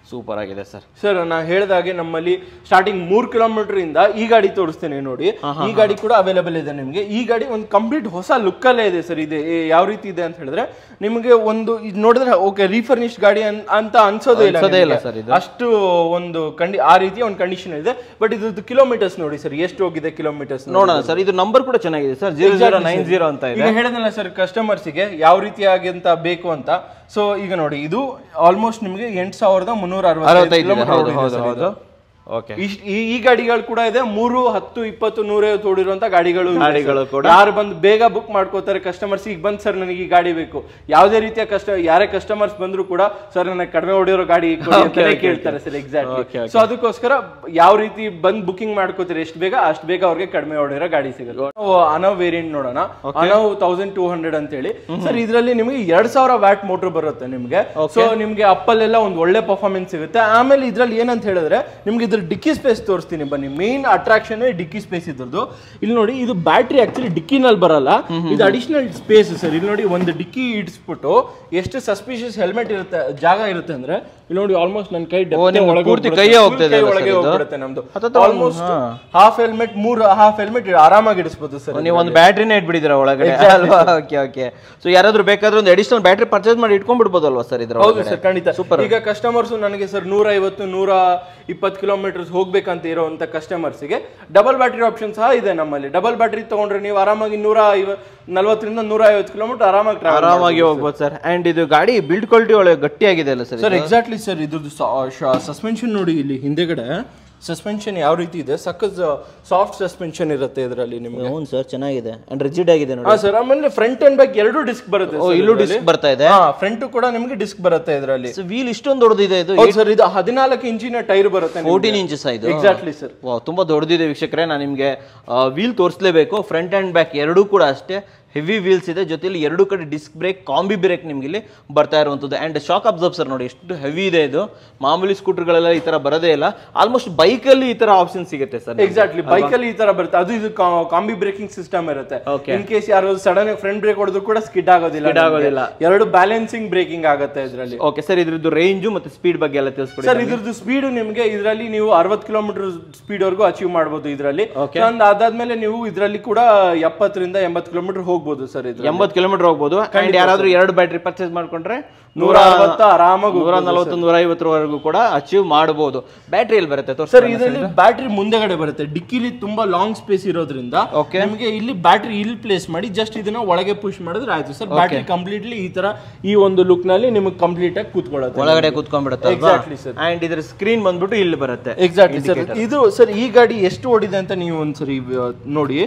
ಸೂಪರ್ ಆಗಿದೆ ಸರ್ ಸರ್ ನಾ ಹೇಳಿದಾಗೆ ನಮ್ಮಲ್ಲಿ ಸ್ಟಾರ್ಟಿಂಗ್ ಮೂರ್ ಕಿಲೋಮೀಟರ್ ಇಂದ ಈ ಗಾಡಿ ತೋರಿಸ್ತೇನೆ ನೋಡಿ ಈ ಗಾಡಿ ಕೂಡ ಅವೈಲೇಬಲ್ ಇದೆ ನಿಮಗೆ ಈ ಗಾಡಿ ಒಂದು ಕಂಪ್ಲೀಟ್ ಹೊಸ ಲುಕ್ ಅಲ್ಲೇ ಇದೆ ಸರ್ ಇದೆ ಏ- ಯಾವ ರೀತಿ ಇದೆ ಅಂತ ಹೇಳಿದ್ರೆ ನಿಮಗೆ ಒಂದು ಇದು ನೋಡಿದ್ರೆ ಓಕೆ ರೀಫರ್ನಿಶ್ಡ್ ಗಾಡಿ ಅನ್- ಅಂತ ಅನ್ಸೋದೇ ಇಲ್ಲ ಅನ್ಸೋದೇ ಇಲ್ಲ ನಿಮ್ಗೆ. sir ಇದು. ಅಷ್ಟು ಒಂದು ಕಂಡಿ ಆ ರೀತಿಯ ಒಂದು ಕಂಡೀಷನ್ ಇದೆ ಬಟ್ ಇದ್ರದ್ದು ಕಿಲೋಮೀಟರ್ಸ್ ನೋಡಿ ಸರ್ ಎಷ್ಟು ಹೋಗಿದೆ ಕಿಲೋಮೀಟರ್ಸ್ ನೋಡೋಣ ಸರ್ ಇದು ನಂಬರ್ ಕೂಡ ಚೆನ್ನಾಗಿದೆ sir zero zero nine zero ಅಂತ ಇದೆ ಈಗ ಹೇಳಿದ್ನಲ್ಲ ಸರ್ ಕಸ್ಟಮರ್ಸಿಗೆ ಯಾವ ರೀತಿಯಾಗಿ ಅಂತ ಬೇಕು ಅಂತ ಸೊ ಈಗ ನೋಡಿ ಇದು ಆಲ್ಮೋಸ್ಟ್ ನಿಮಗೆ ಎಂಟು ಸಾವಿರದ ಮುನ್ನೂರ ಅರವತ್ತೈದು ಇದೆ. ಹೌದು ಹೌದು ಅರವತ್ತೈದು ಹೌದು ಓಕೆ ಇಷ್ಟ್- ಈ ಈ ಗಾಡಿಗಳು ಕೂಡ ಇದೆ ಮೂರು ಹತ್ತು ಇಪ್ಪತ್ತು ನೂರೈವತ್ತು ಓಡಿರುವಂತ ಗಾಡಿಗಳು ಇವೆ ಗಾಡಿಗಳು sir. ಕೂಡ. ಯಾರು ಬಂದು ಬೇಗ ಬುಕ್ ಮಾಡ್ಕೋತಾರೆ ಕಸ್ಟಮರ್ಸ್ ಈಗ ಬಂದ್ ಸರ್ ನನಗೆ ಈ ಗಾಡಿ ಬೇಕು ಯಾವುದೇ ರೀತಿಯ ಕಷ್ಟ ಯಾರೇ ಕಸ್ಟಮರ್ಸ್ ಬಂದ್ರು ಕೂಡ ಸರ್ ನನಗೆ ಕಡಿಮೆ ಓಡಿರೋ ಗಾಡಿ ಕೊಡಿ ಅಂತಾನೆ ಕೇಳ್ತಾರೆ ಸರ್ ಎಕ್ಸಾಕ್ಟ್ಲಿ ಸೊ ಅದಕ್ಕೋಸ್ಕರ ಯಾವ ರೀತಿ ಬಂದ್ ಬುಕಿಂಗ್ ಮಾಡ್ಕೋತೀರಿ ಎಷ್ಟು ಬೇಗ ಅಷ್ಟು ಬೇಗ ಅವ್ರಿಗೆ ಕಡಿಮೆ ಓಡಿರೋ ಗಾಡಿ ಸಿಗುತ್ತೆ ನಾವು ಅನವ್ ವೇರಿಯಂಟ್ ನೋಡೋಣ ಅನವ್ ತೌಸಂಡ್ ಟೂ ಹಂಡ್ರೆಡ್ ಅಂತ ಹೇಳಿ ಸರ್ ಇದರಲ್ಲಿ ನಿಮಗೆ ಎರಡ್ ಸಾವಿರ ವ್ಯಾಟ್ ಮೋಟರ್ ಬರುತ್ತೆ ನಿಮಗೆ ಸೊ ನಿಮ್ಗೆ ಅಪ್ಪಲ್ಲೆಲ್ಲ ಒಂದು ಒಳ್ಳೆ ಪರ್ಫಾರ್ಮೆನ್ಸ್ ಸಿಗುತ್ತೆ ಆಮೇಲೆ ಇದ್ರಲ್ಲಿ ಏನಂತ ಹೇಳಿದ್ರೆ ನಿಮ್ಗೆ ಇದ್ರ ಡಿಕ್ಕಿ ಸ್ಪೇಸ್ ತೋರಿಸ್ತೀನಿ ಬನ್ನಿ ಮೇನ್ ಅಟ್ರಾಕ್ಷನ್ ಡಿಕ್ಕಿ ಸ್ಪೇಸ್ ಇದ್ರದ್ದು ಇಲ್ಲಿ ನೋಡಿ ಇದು ಬ್ಯಾಟ್ರಿ ಆಕ್ಚುಲಿ ಡಿಕ್ಕಿನಲ್ಲಿ ಬರಲ್ಲ ಇದು ಅಡಿಷನಲ್ ಸ್ಪೇಸ್ ಸರ್ ಇಲ್ಲಿ ನೋಡಿ ಒಂದು ಡಿಕ್ಕಿ ಇಡಿಸ್ಬಿಟ್ಟು ಎಷ್ಟು ಸಸ್ಪಿಷಿಯಸ್ ಹೆಲ್ಮೆಟ್ ಇರುತ್ತೆ ಜಾಗ ಇರುತ್ತೆ ಅಂದ್ರೆ ಇಲ್ಲಿ ನೋಡಿ ಆಲ್ಮೋಸ್ಟ್ ನನ್ನ ಕೈ depth ನಿಮ್ಗೆ ಒಳಗೆ ಪೂರ್ತಿ ಹೋಗ್ಬಿಡುತ್ತೆ. ಕೈಯೇ Full ಹೋಗ್ತಾ ಇದೆ ಕೈ ಅಲ್ಲ ಒಳಗೆ sir ಇದು? ಹೋಗ್ಬಿಡುತ್ತೆ ನಮ್ದು ಹತ್ತತ್ರ ಒಂದು- ಆಲ್ಮೋಸ್ಟ್ ಹಾ. ಹಾಫ್ ಹೆಲ್ಮೆಟ್ ಮೂರ್ ಹಾಫ್ ಹೆಲ್ಮೆಟ್ ಆರಾಮಾಗಿ ಇಡಿಸ್ಬೋದು ಸರ್ ನೀವು ಒಂದು ಬ್ಯಾಟ್ರಿನೇ ಇಟ್ಬಿಟ್ಟಿದ್ದೀರಾ ಒಳಗಡೆ ಅಲ್ವಾ ಓಕೆ ಓಕೆ ಸೊ ಯಾರಾದ್ರೂ ಬೇಕಾದ್ರೆ ಒಂದು ಅಡಿಷನಲ್ ಬ್ಯಾಟ್ರಿ ಪರ್ಚೇಸ್ ಮಾಡಿ ಇಟ್ಕೊಂಡ್ಬಿಡ್ಬೋದಲ್ವಾ ಸರ್ ಇದ್ರ ಹೌದು ಸರ್ ಖಂಡಿತ ಈಗ ಕಸ್ಟಮರ್ಸ್ ನನಗೆ ಸರ್ ನೂರ ಐವತ್ತು ನೂರ ಇಪ್ಪತ್ತು ಕಿಲೋಮೀಟರ್ಸ್ ಹೋಗ್ಬೇಕಂತ ಇರುವಂತ ಕಸ್ಟಮರ್ಸ್ಗೆ ಡಬಲ್ ಬ್ಯಾಟ್ರಿ ಆಪ್ಷನ್ ಸಹ ಇದೆ ನಮ್ಮಲ್ಲಿ ಡಬಲ್ ಬ್ಯಾಟ್ರಿ ತಗೊಂಡ್ರೆ ನೀವು ಆರಾಮಾಗಿ ನೂರ ಐವ ನಲ್ವತ್ತರಿಂದ ನೂರ ಐವತ್ತು ಕಿಲೋಮೀಟರ್ ಆರಾಮಾಗಿ ಟ್ರಾವೆಲ್ ಆರಾಮಾಗಿ ಹೋಗ್ಬೋದು ಸರ್ ಅಂಡ್ ಇದು ಗಾಡಿ ಬಿಲ್ಡ್ ಕ್ವಾಲಿಟಿ ಒಳ್ಳೆ ಗಟ್ಟಿಯಾಗಿದೆ ಅಲ್ಲ ಸರ್ ಸರ್ ಎಕ್ಸಾಕ್ಟ್ಲಿ ಸರ್ ಇದ್ರದ್ದು ಸಸ್ಪೆನ್ಷನ್ ನೋಡಿ ಇಲ್ಲಿ ಹಿಂದೆಗಡೆ ಸಸ್ಪೆನ್ಷನ್ ಯಾವ ರೀತಿ ಇದೆ ಸಖತ್ ಸಾಫ್ಟ್ ಸಸ್ಪೆನ್ಷನ್ ಇರುತ್ತೆ ಇದರಲ್ಲಿ ನಿಮಗೆ ಹೌದು ಸರ್ ಚೆನ್ನಾಗಿದೆ ಅಂಡ್ ರಿಜಿಡ್ ಆಗಿದೆ ನೋಡಿ ಹಾ ಸರ್ ಆಮೇಲೆ ಫ್ರಂಟ್ ಅಂಡ್ ಬ್ಯಾಕ್ ಎರಡು ಡಿಸ್ಕ್ ಬರುತ್ತೆ ಓ ಇಲ್ಲೂ ಡಿಸ್ಕ್ ಬರ್ತಾ ಇದೆ ಹಾ ಫ್ರಂಟ್ ಕೂಡ ನಿಮಗೆ ಡಿಸ್ಕ್ ಬರುತ್ತೆ ಇದರಲ್ಲಿ ವೀಲ್ ಇಷ್ಟೊಂದು ದೊಡ್ಡದಿದೆ ಇದು ಹೌದು ಸರ್ ಇದು ಹದಿನಾಲ್ಕು ಇಂಚಿನ ಟೈರ್ ಬರುತ್ತೆ ಫೋರ್ಟೀನ್ ಇಂಚಸ್ ಇದು ಎಕ್ಸಾಕ್ಟ್ಲಿ ಸರ್ ವಾವ್ ತುಂಬಾ ದೊಡ್ಡದಿದೆ ವೀಕ್ಷಕರೇ ನಾನು ನಿಮಗೆ ವೀಲ್ ತೋರಿಸಲೇಬೇಕು ಫ್ರಂಟ್ ಅಂಡ್ ಬ್ಯಾಕ್ ಎರಡೂ ಕೂಡ ಅಷ್ಟೇ ಹೆವಿ ವೀಲ್ಸ್ ಇದೆ ಜೊತೆಲಿ ಎರಡು ಕಡೆ ಡಿಸ್ಕ್ ಬ್ರೇಕ್ ಕಾಂಬಿ ಬ್ರೇಕ್ ನಿಮ್ಗೆ ಇಲ್ಲಿ ಬರ್ತಾ ಇರುವಂಥದ್ದು ಆ್ಯಂಡ್ ಶಾಕ್ ಅಬ್ಸರ್ಬ್ಸರ್ ನೋಡಿ ಎಷ್ಟು ಹೆವಿ ಇದೆ ಇದು ಮಾಮೂಲಿ ಸ್ಕೂಟರ್ಗಳೆಲ್ಲ ಈ ತರ ಬರೋದೇ ಇಲ್ಲ ಆಲ್ಮೋಸ್ಟ್ ಬೈಕಲ್ಲಿ ಈ ತರ ಆಪ್ಷನ್ ಸಿಗುತ್ತೆ ಸರ್ ಎಕ್ಸಾಕ್ಟ್ಲಿ ಬೈಕ್ ಅಲ್ಲಿ ಈ ತರ ಬರುತ್ತೆ ಅದು ಇದು ಕಾಂಬಿ ಬ್ರೇಕಿಂಗ್ ಸಿಸ್ಟಮ್ ಇರುತ್ತೆ Okay. ಇನ್ ಕೇಸ್ ಯಾರು ಸಡನ್ ಫ್ರಂಟ್ ಬ್ರೇಕ್ ಹೊಡೆದ್ರು ಕೂಡ ಸ್ಕಿಡ್ ಆಗೋದಿಲ್ಲ Skid ನಿಮ್ಗೆ. ಆಗೋದಿಲ್ಲ. ಎರಡು ಬ್ಯಾಲೆನ್ಸಿಂಗ್ ಬ್ರೇಕಿಂಗ್ ಆಗುತ್ತೆ ಇದರಲ್ಲಿ ಓಕೆ ಸರ್ ಇದ್ರದ್ದು ರೇಂಜು ಮತ್ತೆ ಸ್ಪೀಡ್ ಬಗ್ಗೆ ಎಲ್ಲ ತಿಳಿಸ್ಕೊಡಿ ಸರ್ ಇದ್ರದ್ದು ಸ್ಪೀಡ್ ನಿಮಗೆ ಇದರಲ್ಲಿ ನೀವು ಅರವತ್ತು ಕಿಲೋಮೀಟರ್ ಸ್ಪೀಡ್ ವರೆಗೂ ಅಚೀವ್ ಮಾಡಬಹುದು ಇದರಲ್ಲಿ ಅದಾದ್ಮೇಲೆ ನೀವು ಇದರಲ್ಲಿ ಕೂಡ ಎಪ್ಪತ್ತರಿಂದ ಎಂಬತ್ತು ಕಿಲೋಮೀಟರ್ ಹೋಗ್ಬೋದು ಸರ್ ಇದು ಎಂಬತ್ತು ಕಿಲೋಮೀಟರ್ ಹೋಗ್ಬೋದು ಅಂಡ್ ಯಾರಾದ್ರೂ ಎರಡು ಬ್ಯಾಟ್ರಿ ಪರ್ಚೇಸ್ ಮಾಡ್ಕೊಂಡ್ರೆ ನೂರ ಅರವತ್ತು ಆರಾಮಾಗಿ ನೂರ ನಲವತ್ತು ನೂರ ಐವತ್ತರವರೆಗೂ ಕೂಡ ಅಚೀವ್ ಮಾಡಬಹುದು ಬ್ಯಾಟ್ರಿ ಎಲ್ಲಿ ಬರುತ್ತೆ ತೋರಿಸಿ ಸರ್ ಇದರಲ್ಲಿ ಬ್ಯಾಟ್ರಿ ಮುಂದೆಗಡೆ ಬರುತ್ತೆ ಡಿಕ್ಕಿಲಿ ತುಂಬಾ ಲಾಂಗ್ ಸ್ಪೇಸ್ ಇರೋದ್ರಿಂದ Okay. ನಿಮಗೆ ಇಲ್ಲಿ ಬ್ಯಾಟ್ರಿ ಇಲ್ಲಿ ಪ್ಲೇಸ್ ಮಾಡಿ ಜಸ್ಟ್ ಇದನ್ನ ಒಳಗೆ ಪುಷ್ ಮಾಡಿದ್ರೆ ಆಯ್ತು ಸರ್ ಬ್ಯಾಟ್ರಿ ಕಂಪ್ಲೀಟ್ಲಿ ಈ ತರ ಈ ಒಂದು ಲುಕ್ ನಲ್ಲಿ ನಿಮಗೆ ಕಂಪ್ಲೀಟ್ ಆಗಿ ಕೂತ್ಕೊಳ್ಳುತ್ತೆ ಒಳಗಡೆ ಕೂತ್ಕೊಂಡ್ಬಿಡುತ್ತೆ Exactly, sir. ಅಂಡ್ ಇದ್ರ ಸ್ಕ್ರೀನ್ ಬಂದ್ಬಿಟ್ಟು ಇಲ್ಲಿ ಬರುತ್ತೆ ಎಕ್ಸಾಕ್ಟ್ಲಿ ಸರ್ ಇದು ಸರ್ ಈ ಗಾಡಿ ಎಷ್ಟು ಓಡಿದೆ ಅಂತ ನೀವು ಒಂದ್ಸರಿ ಆ, ನೋಡಿ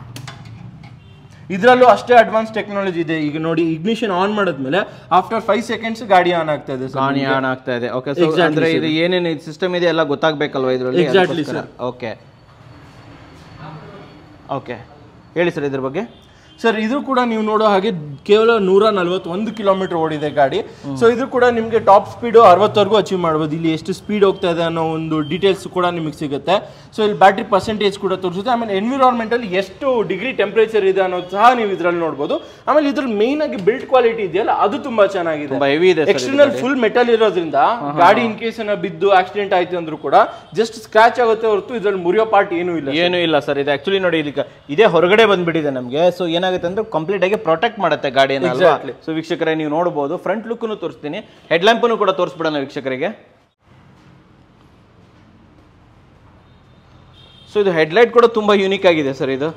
ಇದರಲ್ಲೂ ಅಷ್ಟೇ ಅಡ್ವಾನ್ಸ್ ಟೆಕ್ನಾಲಜಿ ಇದೆ ಈಗ ನೋಡಿ ಇಗ್ನಿಷನ್ ಆನ್ ಮಾಡಿದ್ಮೇಲೆ ಆಫ್ಟರ್ ಫೈವ್ ಸೆಕೆಂಡ್ಸ್ ಗಾಡಿ ಆನ್ ಆಗ್ತಾ ಇದೆ ಸರ್ ಗಾಣಿ ಆನ್ ಆಗ್ತಾ ಇದೆ ಓಕೆ ಸೊ Exactly, ಅಂದ್ರೆ ಇದು ಏನೇನು ಸಿಸ್ಟಮ್ ಇದೆ ಎಲ್ಲ ಗೊತ್ತಾಗ್ಬೇಕಲ್ವಾ ಇದರಲ್ಲಿ Exactly, ಓಕೆ ಓಕೆ ಹೇಳಿ ಸರ್ ಇದ್ರ ಬಗ್ಗೆ ಸರ್ ಇದು ಕೂಡ ನೀವು ನೋಡೋ ಹಾಗೆ ಕೇವಲ ನೂರ ನಲ್ವತ್ತೊಂದು ಕಿಲೋಮೀಟರ್ ಓಡಿದೆ ಗಾಡಿ ಸೊ ಇದು ಕೂಡ ನಿಮಗೆ ಟಾಪ್ ಸ್ಪೀಡು ಅರವತ್ತವರೆಗೂ ಅಚೀವ್ ಮಾಡ್ಬೋದು ಇಲ್ಲಿ ಎಷ್ಟು ಸ್ಪೀಡ್ ಹೋಗ್ತಾ ಇದೆ ಅನ್ನೋ ಒಂದು ಡೀಟೇಲ್ಸ್ ಕೂಡ ನಿಮಗೆ ಸಿಗುತ್ತೆ ಸೊ ಇಲ್ಲಿ ಬ್ಯಾಟ್ರಿ ಪರ್ಸೆಂಟೇಜ್ ಕೂಡ ತೋರಿಸುತ್ತೆ ಆಮೇಲೆ ಎನ್ವಿರಾನ್ಮೆಂಟಲ್ ಎಷ್ಟು ಡಿಗ್ರಿ ಟೆಂಪರೇಚರ್ ಇದೆ ಅನ್ನೋದು ಸಹ ನೀವು ಇದರಲ್ಲಿ ನೋಡ್ಬೋದು ಆಮೇಲೆ ಇದ್ರಲ್ಲಿ ಮೇನ್ ಆಗಿ ಬಿಲ್ಡ್ ಕ್ವಾಲಿಟಿ ಇದೆಯಲ್ಲ ಅದು ತುಂಬಾ ಚೆನ್ನಾಗಿದೆ ತುಂಬಾ ಹೆವಿ ಇದೆ ಸರ್ ಎಕ್ಸ್ಟರ್ನಲ್ ಫುಲ್ ಮೆಟಲ್ ಇರೋದ್ರಿಂದ ಗಾಡಿ ಇನ್ ಕೇಸ್ ಏನ ಬಿದ್ದು ಆಕ್ಸಿಡೆಂಟ್ ಆಯ್ತು ಅಂದ್ರೂ ಕೂಡ ಜಸ್ಟ್ ಸ್ಕ್ರಾಚ್ ಆಗುತ್ತೆ ಹೊರತು ಇದ್ರಲ್ಲಿ ಮುರಿಯೋ ಪಾರ್ಟ್ ಏನೂ ಇಲ್ಲ ಏನು ಇಲ್ಲ ಸರ್ ಇದು ಆಕ್ಚುಲಿ ನೋಡಿ ಇದಕ್ಕೆ ಇದೇ ಹೊರಗಡೆ ಬಂದ್ಬಿಟ್ಟಿದೆ ನಮಗೆ ಸೊ ಏನಾಗುತ್ತೆ ಅಂದ್ರೆ ಕಂಪ್ಲೀಟ್ ಆಗಿ ಪ್ರೊಟೆಕ್ಟ್ ಮಾಡುತ್ತೆ ಗಾಡಿಯನ್ನು ಅಲ್ವಾ Exactly. ಸೊ ವೀಕ್ಷಕರೇ ನೀವು ನೋಡಬಹುದು ಫ್ರಂಟ್ ಲುಕ್ ತೋರಿಸ್ತೀನಿ ಹೆಡ್ ಲ್ಯಾಂಪ್ ಕೂಡ ತೋರಿಸ್ಬಿಡೋಣ ವೀಕ್ಷಕರಿಗೆ ಸೊ ಇದು ಹೆಡ್ಲೈಟ್ ಕೂಡ ತುಂಬಾ ಯೂನಿಕ್ ಆಗಿದೆ ಸರ್ ಇದು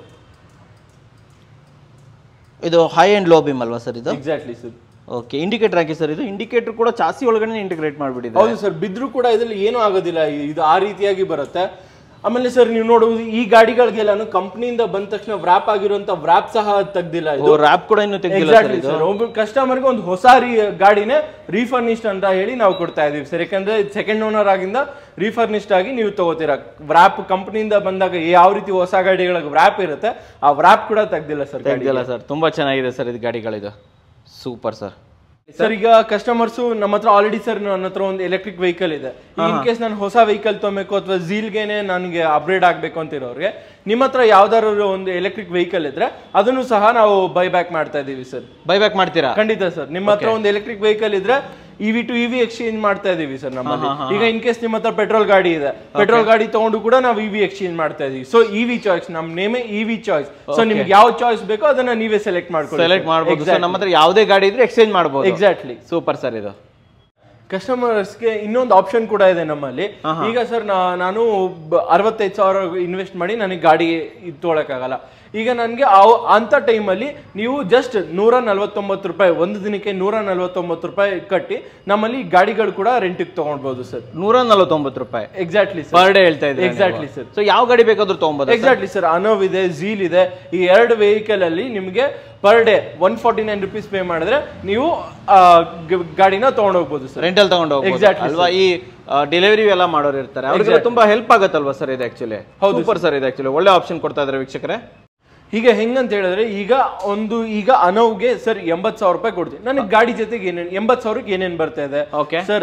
ಇದು ಹೈ ಅಂಡ್ ಲೋ ಬಿಮ್ ಅಲ್ವಾ ಸರ್ ಇದು ಎಕ್ಸಾಕ್ಟ್ಲಿ ಸರ್ ಓಕೆ ಇಂಡಿಕೇಟರ್ ಹಾಕಿ ಸರ್ ಇದು ಇಂಡಿಕೇಟರ್ ಕೂಡ ಚಾಸಿ ಒಳಗಡೆ ಇಂಟಿಗ್ರೇಟ್ ಮಾಡಿಬಿಟ್ಟಿದೆ ಹೌದು ಸರ್ ಬಿದ್ರು ಕೂಡ ಇದರಲ್ಲಿ ಏನೂ ಆಗೋದಿಲ್ಲ ಇದು ಆ ರೀತಿಯಾಗಿ ಬರುತ್ತೆ ಆಮೇಲೆ ಸರ್ ನೀವು ನೋಡುವುದು ಈ ಗಾಡಿಗಳಿಗೆಲ್ಲಾನು ಕಂಪ್ನಿಯಿಂದ ಬಂದ ತಕ್ಷಣ ವ್ರಾಪ್ ಆಗಿರುವಂತ ವ್ರಾಪ್ ಸಹ ತೆಗ್ದಿಲ್ಲ ಇದು ರ್ಯಾಪ್ ಕೂಡ ಇನ್ನು ತೆಗ್ದಿಲ್ಲ ಸರ್ ಎಕ್ಸಾಕ್ಟ್ಲಿ ಸರ್ ಒಬ್ಬ ಕಸ್ಟಮರ್ಗೆ ಒಂದು ಹೊಸ ರೀ ಗಾಡಿನೇ ರೀಫರ್ನಿಸ್ಟ್ ಅಂತ ಹೇಳಿ ನಾವು ಕೊಡ್ತಾ ಇದೀವಿ ಸರ್ ಯಾಕಂದ್ರೆ ಸೆಕೆಂಡ್ ಓನರ್ ಆಗಿಂದ ರೀಫರ್ನಿಸ್ಟ್ ಆಗಿ ನೀವು ತಗೋತೀರಾ ವ್ರಾಪ್ ಕಂಪ್ನಿಯಿಂದ ಬಂದಾಗ ಯಾವ ರೀತಿ ಹೊಸ ಗಾಡಿಗಳಿಗೆ ವ್ರಾಪ್ ಇರುತ್ತೆ ಆ ವ್ರಾಪ್ ಕೂಡ ತೆಗ್ದಿಲ್ಲ ಸರ್ ಗಾಡಿ ತೆಗ್ದಿಲ್ಲ ಸರ್ ತುಂಬಾ ಚೆನ್ನಾಗಿದೆ ಸರ್ ಇದು ಗಾಡಿಗಳಿದು ಸೂಪರ್ ಸರ್ ಸರ್ ಈಗ ಕಸ್ಟಮರ್ಸ್ ನಮ್ಮ ಹತ್ರ ಆಲ್ರೆಡಿ ಸರ್ ನನ್ನ ಹತ್ರ ಒಂದು ಎಲೆಕ್ಟ್ರಿಕ್ ವೆಹಿಕಲ್ ಇದೆ ಇನ್ ಕೇಸ್ ನಾನು ಹೊಸ ವೆಹಿಕಲ್ ತೊಗೊಬೇಕು ಅಥವಾ ಝೀಲ್ಗೆನೆ ನನಗೆ ಅಪ್ಗ್ರೇಡ್ ಆಗಬೇಕು ಅಂತ ಇರೋರಿಗೆ ನಿಮ್ಮ ಹತ್ರ ಯಾವ್ದಾದ್ರು ಒಂದು ಎಲೆಕ್ಟ್ರಿಕ್ ವೆಹಿಕಲ್ ಇದ್ರೆ ಅದನ್ನು ಸಹ ನಾವು ಬೈ ಬ್ಯಾಕ್ ಮಾಡ್ತಾ ಇದೀವಿ ಸರ್ ಬೈ ಬ್ಯಾಕ್ ಮಾಡ್ತೀರಾ ಖಂಡಿತ ಸರ್ ನಿಮ್ಮ ಹತ್ರ ಒಂದು ಎಲೆಕ್ಟ್ರಿಕ್ ವೆಹಿಕಲ್ ಇದ್ರೆ ಇವಿ ಟು ಇವಿ ಎಕ್ಸ್ಚೇಂಜ್ ಮಾಡ್ತಾ ಇದೀವಿ ಸರ್ ನಮ್ಮಲ್ಲಿ ಈಗ ಇನ್ ಕೇಸ್ ನಿಮ್ಮ ಹತ್ರ ಪೆಟ್ರೋಲ್ ಗಾಡಿ ಇದೆ ಪೆಟ್ರೋಲ್ ಗಾಡಿ ತಗೊಂಡು ಕೂಡ ನಾವು ಇವಿ ಎಕ್ಸ್ಚೇಂಜ್ ಮಾಡ್ತಾ ಇದೀವಿ ಸೊ ಇವಿ ಚಾಯ್ಸ್ ನಮ್ ನೇಮೇ ಇವಿ ಚಾಯ್ಸ್ ಸೊ ನಿಮ್ಗೆ ಯಾವ ಚಾಯ್ಸ್ ಬೇಕೋ ಅದನ್ನ ನೀವೇ ಸೆಲೆಕ್ಟ್ ಮಾಡ್ಕೊಳ್ಳಿ ಸೆಲೆಕ್ಟ್ ಮಾಡ್ಬೋದು ಸೊ ನಮ್ಮ ಹತ್ರ ಯಾವುದೇ ಗಾಡಿ ಇದ್ರೆ ಎಕ್ಸ್ಚೇಂಜ್ ಮಾಡ್ಬೋದು ಎಕ್ಸಾಕ್ಟ್ಲಿ ಸೂಪರ್ ಸರ್ ಇದು ಕಸ್ಟಮರ್ಸ್ಗೆ ಇನ್ನೊಂದು ಆಪ್ಷನ್ ಕೂಡ ಇದೆ ನಮ್ಮಲ್ಲಿ ಈಗ ಸರ್ ನಾನು ಅರವತ್ತೈದು ಸಾವಿರ ಇನ್ವೆಸ್ಟ್ ಮಾಡಿ ನನಗೆ ಗಾಡಿ ಇದು ತೊಗೊಳಕ್ಕಾಗಲ್ಲ ಈಗ ನನಗೆ ಅಂತ ಟೈಮಲ್ಲಿ ನೀವು ಜಸ್ಟ್ ನೂರ ನಲ್ವತ್ತೊಂಬತ್ತು ರೂಪಾಯಿ ಒಂದು ದಿನಕ್ಕೆ ನೂರ ನಲ್ವತ್ತೊಂಬತ್ತು ರೂಪಾಯಿ ಕಟ್ಟಿ ನಮ್ಮಲ್ಲಿ ಗಾಡಿಗಳು ಕೂಡ ರೆಂಟಿಗೆ ತಗೊಳ್ಬೋದು ಸರ್ ನೂರ ನಲವತ್ತೊಂಬತ್ತು ರೂಪಾಯಿ ಎಕ್ಸಾಕ್ಟ್ಲಿ ಸರ್ ಪರ್ ಡೇ ಹೇಳ್ತಾ ಇದ್ದಾರೆ ಎಕ್ಸಾಕ್ಟ್ಲಿ ಸರ್ ಸೊ ಯಾವ ಗಾಡಿ ಬೇಕಾದ್ರೂ ತಗೊಬೋದು ಎಕ್ಸಾಕ್ಟ್ಲಿ ಸರ್ ಅನೋವ್ ಇದೆ ಝೀಲ್ ಇದೆ ಈ ಎರಡು ವೆಹಿಕಲ್ ಅಲ್ಲಿ ನಿಮಗೆ per day one forty nine rupees pay ಮಾಡಿದ್ರೆ ನೀವು ಆ, ಗ- ಗಾಡಿನ ತಗೊಂಡೋಗ್ಬೋದು ಸರ್ ರೆಂಟಲ್ ತಗೊಂಡು ಹೋಗ್ಬೋದು Exactly, ಅಲ್ವಾ ಈ ಡೆಲಿವರಿ ಎಲ್ಲ ಮಾಡೋರು ಇರ್ತಾರೆ ಅವ್ರಿಗೆಲ್ಲ ತುಂಬಾ ಹೆಲ್ಪ್ ಆಗುತ್ತಲ್ವಾ ಸರ್ ಇದು ಆಕ್ಚುಲಿ ಸೂಪರ್ ಸರ್ ಇದು ಆಕ್ಚುಲಿ ಒಳ್ಳೆ ಆಪ್ಷನ್ ಕೊಡ್ತಾ ಇದ್ದಾರೆ ವೀಕ್ಷಕರೇ ಈಗ ಹೆಂಗಂತ ಹೇಳಿದ್ರೆ ಈಗ ಒಂದು ಈಗ ಅನೋವ್ಗೆ ಸರ್ ಎಂಬತ್ ಸಾವಿರ ರೂಪಾಯಿ ಕೊಡ್ತೀನಿ ನನಗೆ ಗಾಡಿ ಜೊತೆಗೆ ಏನೇನು ಎಂಬತ್ ಸಾವಿರಕ್ಕೆ ಏನೇನ್ ಬರ್ತಾ ಇದೆ ಓಕೆ ಸರ್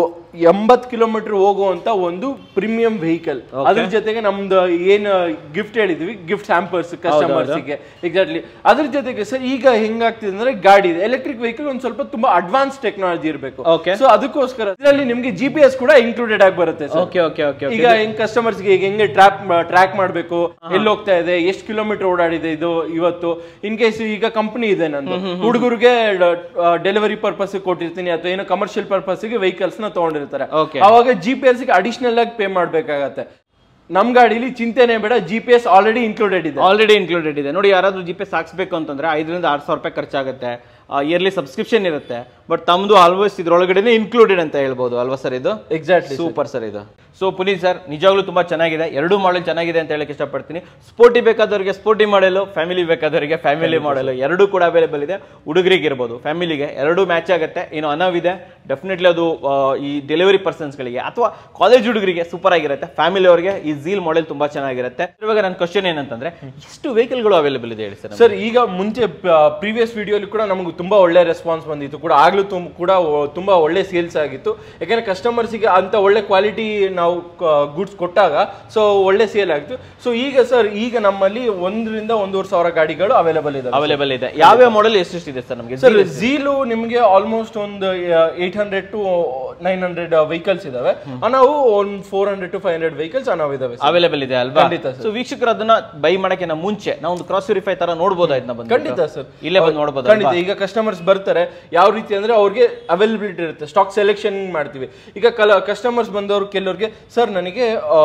ಎಂಬತ್ ಕಿಲೋಮೀಟರ್ ಹೋಗುವಂತ ಒಂದು ಪ್ರೀಮಿಯಂ ವೆಹಿಕಲ್ ಅದ್ರ ಜೊತೆಗೆ ನಮ್ದು ಏನ್ ಗಿಫ್ಟ್ ಹೇಳಿದ್ವಿ ಗಿಫ್ಟ್ ಸ್ಯಾಂಪರ್ಸ್ ಕಸ್ಟಮರ್ಸ್ಗೆ ಎಕ್ಸಾಕ್ಟ್ಲಿ ಅದ್ರ ಜೊತೆಗೆ ಸರ್ ಈಗ ಹೆಂಗಾಗ್ತಿದೆ ಅಂದ್ರೆ ಗಾಡಿ ಇದೆ ಎಲೆಕ್ಟ್ರಿಕ್ ವೆಹಿಕಲ್ ಒಂದ್ ಸ್ವಲ್ಪ ತುಂಬಾ ಅಡ್ವಾನ್ಸ್ ಟೆಕ್ನಾಲಜಿ ಇರಬೇಕು Okay. ಸೊ ಅದಕ್ಕೋಸ್ಕರ ಇದರಲ್ಲಿ ನಿಮ್ಗೆ ಜಿ ಪಿ ಎಸ್ ಕೂಡ ಇನ್ಕ್ಲೂಡೆಡ್ ಆಗಿ ಬರುತ್ತೆ ಸರ್ ಓಕೆ ಓಕೆ ಓಕೆ ಈಗ ಹೆಂಗ್ ಕಸ್ಟಮರ್ಸ್ ಗೆ ಈಗ ಹೆಂಗೆ ಟ್ರ್ಯಾಪ್ ಟ್ರ್ಯಾಕ್ ಮಾಡ್ಬೇಕು ಎಲ್ಲಿ ಹೋಗ್ತಾ ಇದೆ ಎಷ್ಟು ಕಿಲೋಮೀಟರ್ ಓಡಾಡಿದೆ ಇದು ಇವತ್ತು ಇನ್ ಕೇಸ್ ಈಗ ಕಂಪನಿ ಇದೆ ನಂದು ಹುಡುಗರಿಗೆ ಡೆಲಿವರಿ ಪರ್ಪಸ್ ಕೊಟ್ಟಿರ್ತೀನಿ ಅಥವಾ ಏನೋ ಕಮರ್ಷಿಯಲ್ ಪರ್ಪಸ್ ಗೆ ವೆಹಿಕಲ್ಸ್ ನ ತಗೊಂಡಿರ್ತಾರೆ Okay. ಅವಾಗ ಜಿ ಪಿ ಎಸ್ ಗೆ ಅಡಿಷನಲ್ ಆಗಿ ಪೇ ಮಾಡ್ಬೇಕಾಗತ್ತೆ ನಮ್ ಗಾಡಿಲಿ ಚಿಂತೆನೆ ಬೇಡ G P S already included ಇದೆ ಆಲ್ರೆಡಿ ಇನ್ಕ್ಲೂಡೆಡ್ ಇದೆ ನೋಡಿ ಯಾರಾದ್ರೂ ಜಿ ಪಿ ಎಸ್ ಹಾಕ್ಸ್ಬೇಕು ಅಂತಂದ್ರೆ ಐದರಿಂದ ಆರು ಸಾವಿರ ರೂಪಾಯಿ ಖರ್ಚಾಗುತ್ತೆ ಇಯರ್ಲಿ ಸಬ್ಸ್ಕ್ರಿಪ್ಷನ್ ಇರುತ್ತೆ ಬಟ್ ತಮ್ಮದು ಆಲ್ಮೋಸ್ಟ್ ಇದ್ರೊಳಗಡೆ ಇನ್ಕ್ಲೂಡೆಡ್ ಅಂತ ಹೇಳ್ಬೋದು ಅಲ್ವಾ ಸರ್ ಇದು ಎಕ್ಸಾಕ್ಟ್ಲಿ ಸೂಪರ್ ಸರ್ ಇದು ಸೊ ಪುನೀತ್ ಸರ್ ನಿಜವಾಗ್ಲೂ ತುಂಬಾ ಚೆನ್ನಾಗಿದೆ ಎರಡು ಮಾಡೆಲ್ ಚೆನ್ನಾಗಿದೆ ಅಂತ ಹೇಳಕ್ ಇಷ್ಟಪಡ್ತೀನಿ ಸ್ಪೋರ್ಟಿ ಬೇಕಾದವರಿಗೆ ಸ್ಪೋರ್ಟಿ ಮಾಡೆಲು ಫ್ಯಾಮಿಲಿ ಬೇಕಾದವರಿಗೆ ಫ್ಯಾಮಿಲಿ ಮಾಡೆಲು ಎರಡೂ ಕೂಡ ಅವೈಲೇಬಲ್ ಇದೆ ಹುಡುಗರಿಗೆ ಇರ್ಬೋದು ಫ್ಯಾಮಿಲಿಗೆ ಎರಡೂ ಮ್ಯಾಚ್ ಆಗುತ್ತೆ ಇನ್ನು ಅನವ್ ಇದೆ ಡೆಫಿನೆಟ್ಲಿ ಅದು ಆ, ಈ ಡೆಲಿವರಿ ಪರ್ಸನ್ಸ್ಗಳಿಗೆ ಅಥವಾ ಕಾಲೇಜ್ ಹುಡುಗರಿಗೆ ಸೂಪರ್ ಆಗಿರುತ್ತೆ ಫ್ಯಾಮಿಲಿ ಅವರಿಗೆ ಈ ಝೀಲ್ ಮಾಡೆಲ್ ತುಂಬಾ ಚೆನ್ನಾಗಿರುತ್ತೆ ಇವಾಗ ನನ್ನ ಕ್ವಶನ್ ಏನಂತಂದ್ರೆ ಎಷ್ಟು ವೆಹಿಕಲ್ಗಳು ಅವೈಲೇಬಲ್ ಇದೆ ಹೇಳಿ ಸರ್ ಸರ್ ಈಗ ಮುಂಚೆ ಪ್ರೀವಿಯಸ್ ವಿಡಿಯೋಲಿ ಕೂಡ ನಮಗೆ ತುಂಬಾ ಒಳ್ಳೆ ರೆಸ್ಪಾನ್ಸ್ ಬಂದಿತ್ತು ಕೂಡ ಆಗ್ಲೂ ತುಂಬ ಕೂಡ ಒ- ತುಂಬಾ ಒಳ್ಳೆ ಸೇಲ್ಸ್ ಆಗಿತ್ತು ಯಾಕಂದ್ರೆ ಕಸ್ಟಮರ್ಸಿಗೆ ಅಂತ ಒಳ್ಳೆ ಕ್ವಾಲಿಟಿ ನಾವು ಗುಡ್ಸ್ ಕೊಟ್ಟಾಗ ಸೊ ಒಳ್ಳೆ ಸೇಲ್ ಆಗಿತ್ತು ಸೊ ಈಗ ಸರ್ ಈಗ ನಮ್ಮಲ್ಲಿ ಒಂದರಿಂದ ಒಂದೂವರೆ ಸಾವಿರ ಗಾಡಿಗಳು ಅವೈಲೇಬಲ್ ಇದೆ ಅವೈಲೇಬಲ್ ಇದೆ ಯಾವ್ಯಾವ ಮಾಡೆಲ್ ಎಷ್ಟೆಷ್ಟಿದೆ ಸರ್ ನಮಗೆ ಸರ್ ಝೀಲು ನಿಮಗೆ ಆಲ್ಮೋಸ್ಟ್ ಒಂದು eight hundred to nine hundred vehicles ಇದಾವೆ ನಾವು ಒಂದು four hundred to five hundred vehicles ಅನಾವ್ ಇದಾವೆ ಅವೈಲೇಬಲ್ ಇದೆ ಅಲ್ವಾ ಖಂಡಿತ sir. ಸೊ ವೀಕ್ಷಕರು ಅದನ್ನ ಬೈ ಮಾಡಕ್ಕೆ ಮುಂಚೆ ನಾವು ಒಂದು ಕ್ರಾಸ್ ವೆರಿಫೈ ತರ ನೋಡ್ಬೋದಾಯ್ತು ಬಂದು ಖಂಡಿತ ಸರ್ ಇಲ್ಲೇ ಬಂದು ನೋಡ್ಬೋದು ಖಂಡಿತ ಈಗ ಕಸ್ಟಮರ್ಸ್ ಬರ್ತಾರೆ ಯಾವ ರೀತಿ ಅಂದ್ರೆ ಅವ್ರಿಗೆ ಅವೈಲಬಿಲಿಟಿ ಇರುತ್ತೆ ಸ್ಟಾಕ್ ಸೆಲೆಕ್ಷನ್ ಮಾಡ್ತೀವಿ ಈಗ ಕಲ ಕಸ್ಟಮರ್ಸ್ ಬಂದವರು ಕೆಲವ್ರಿಗೆ ಸರ್ ನನಗೆ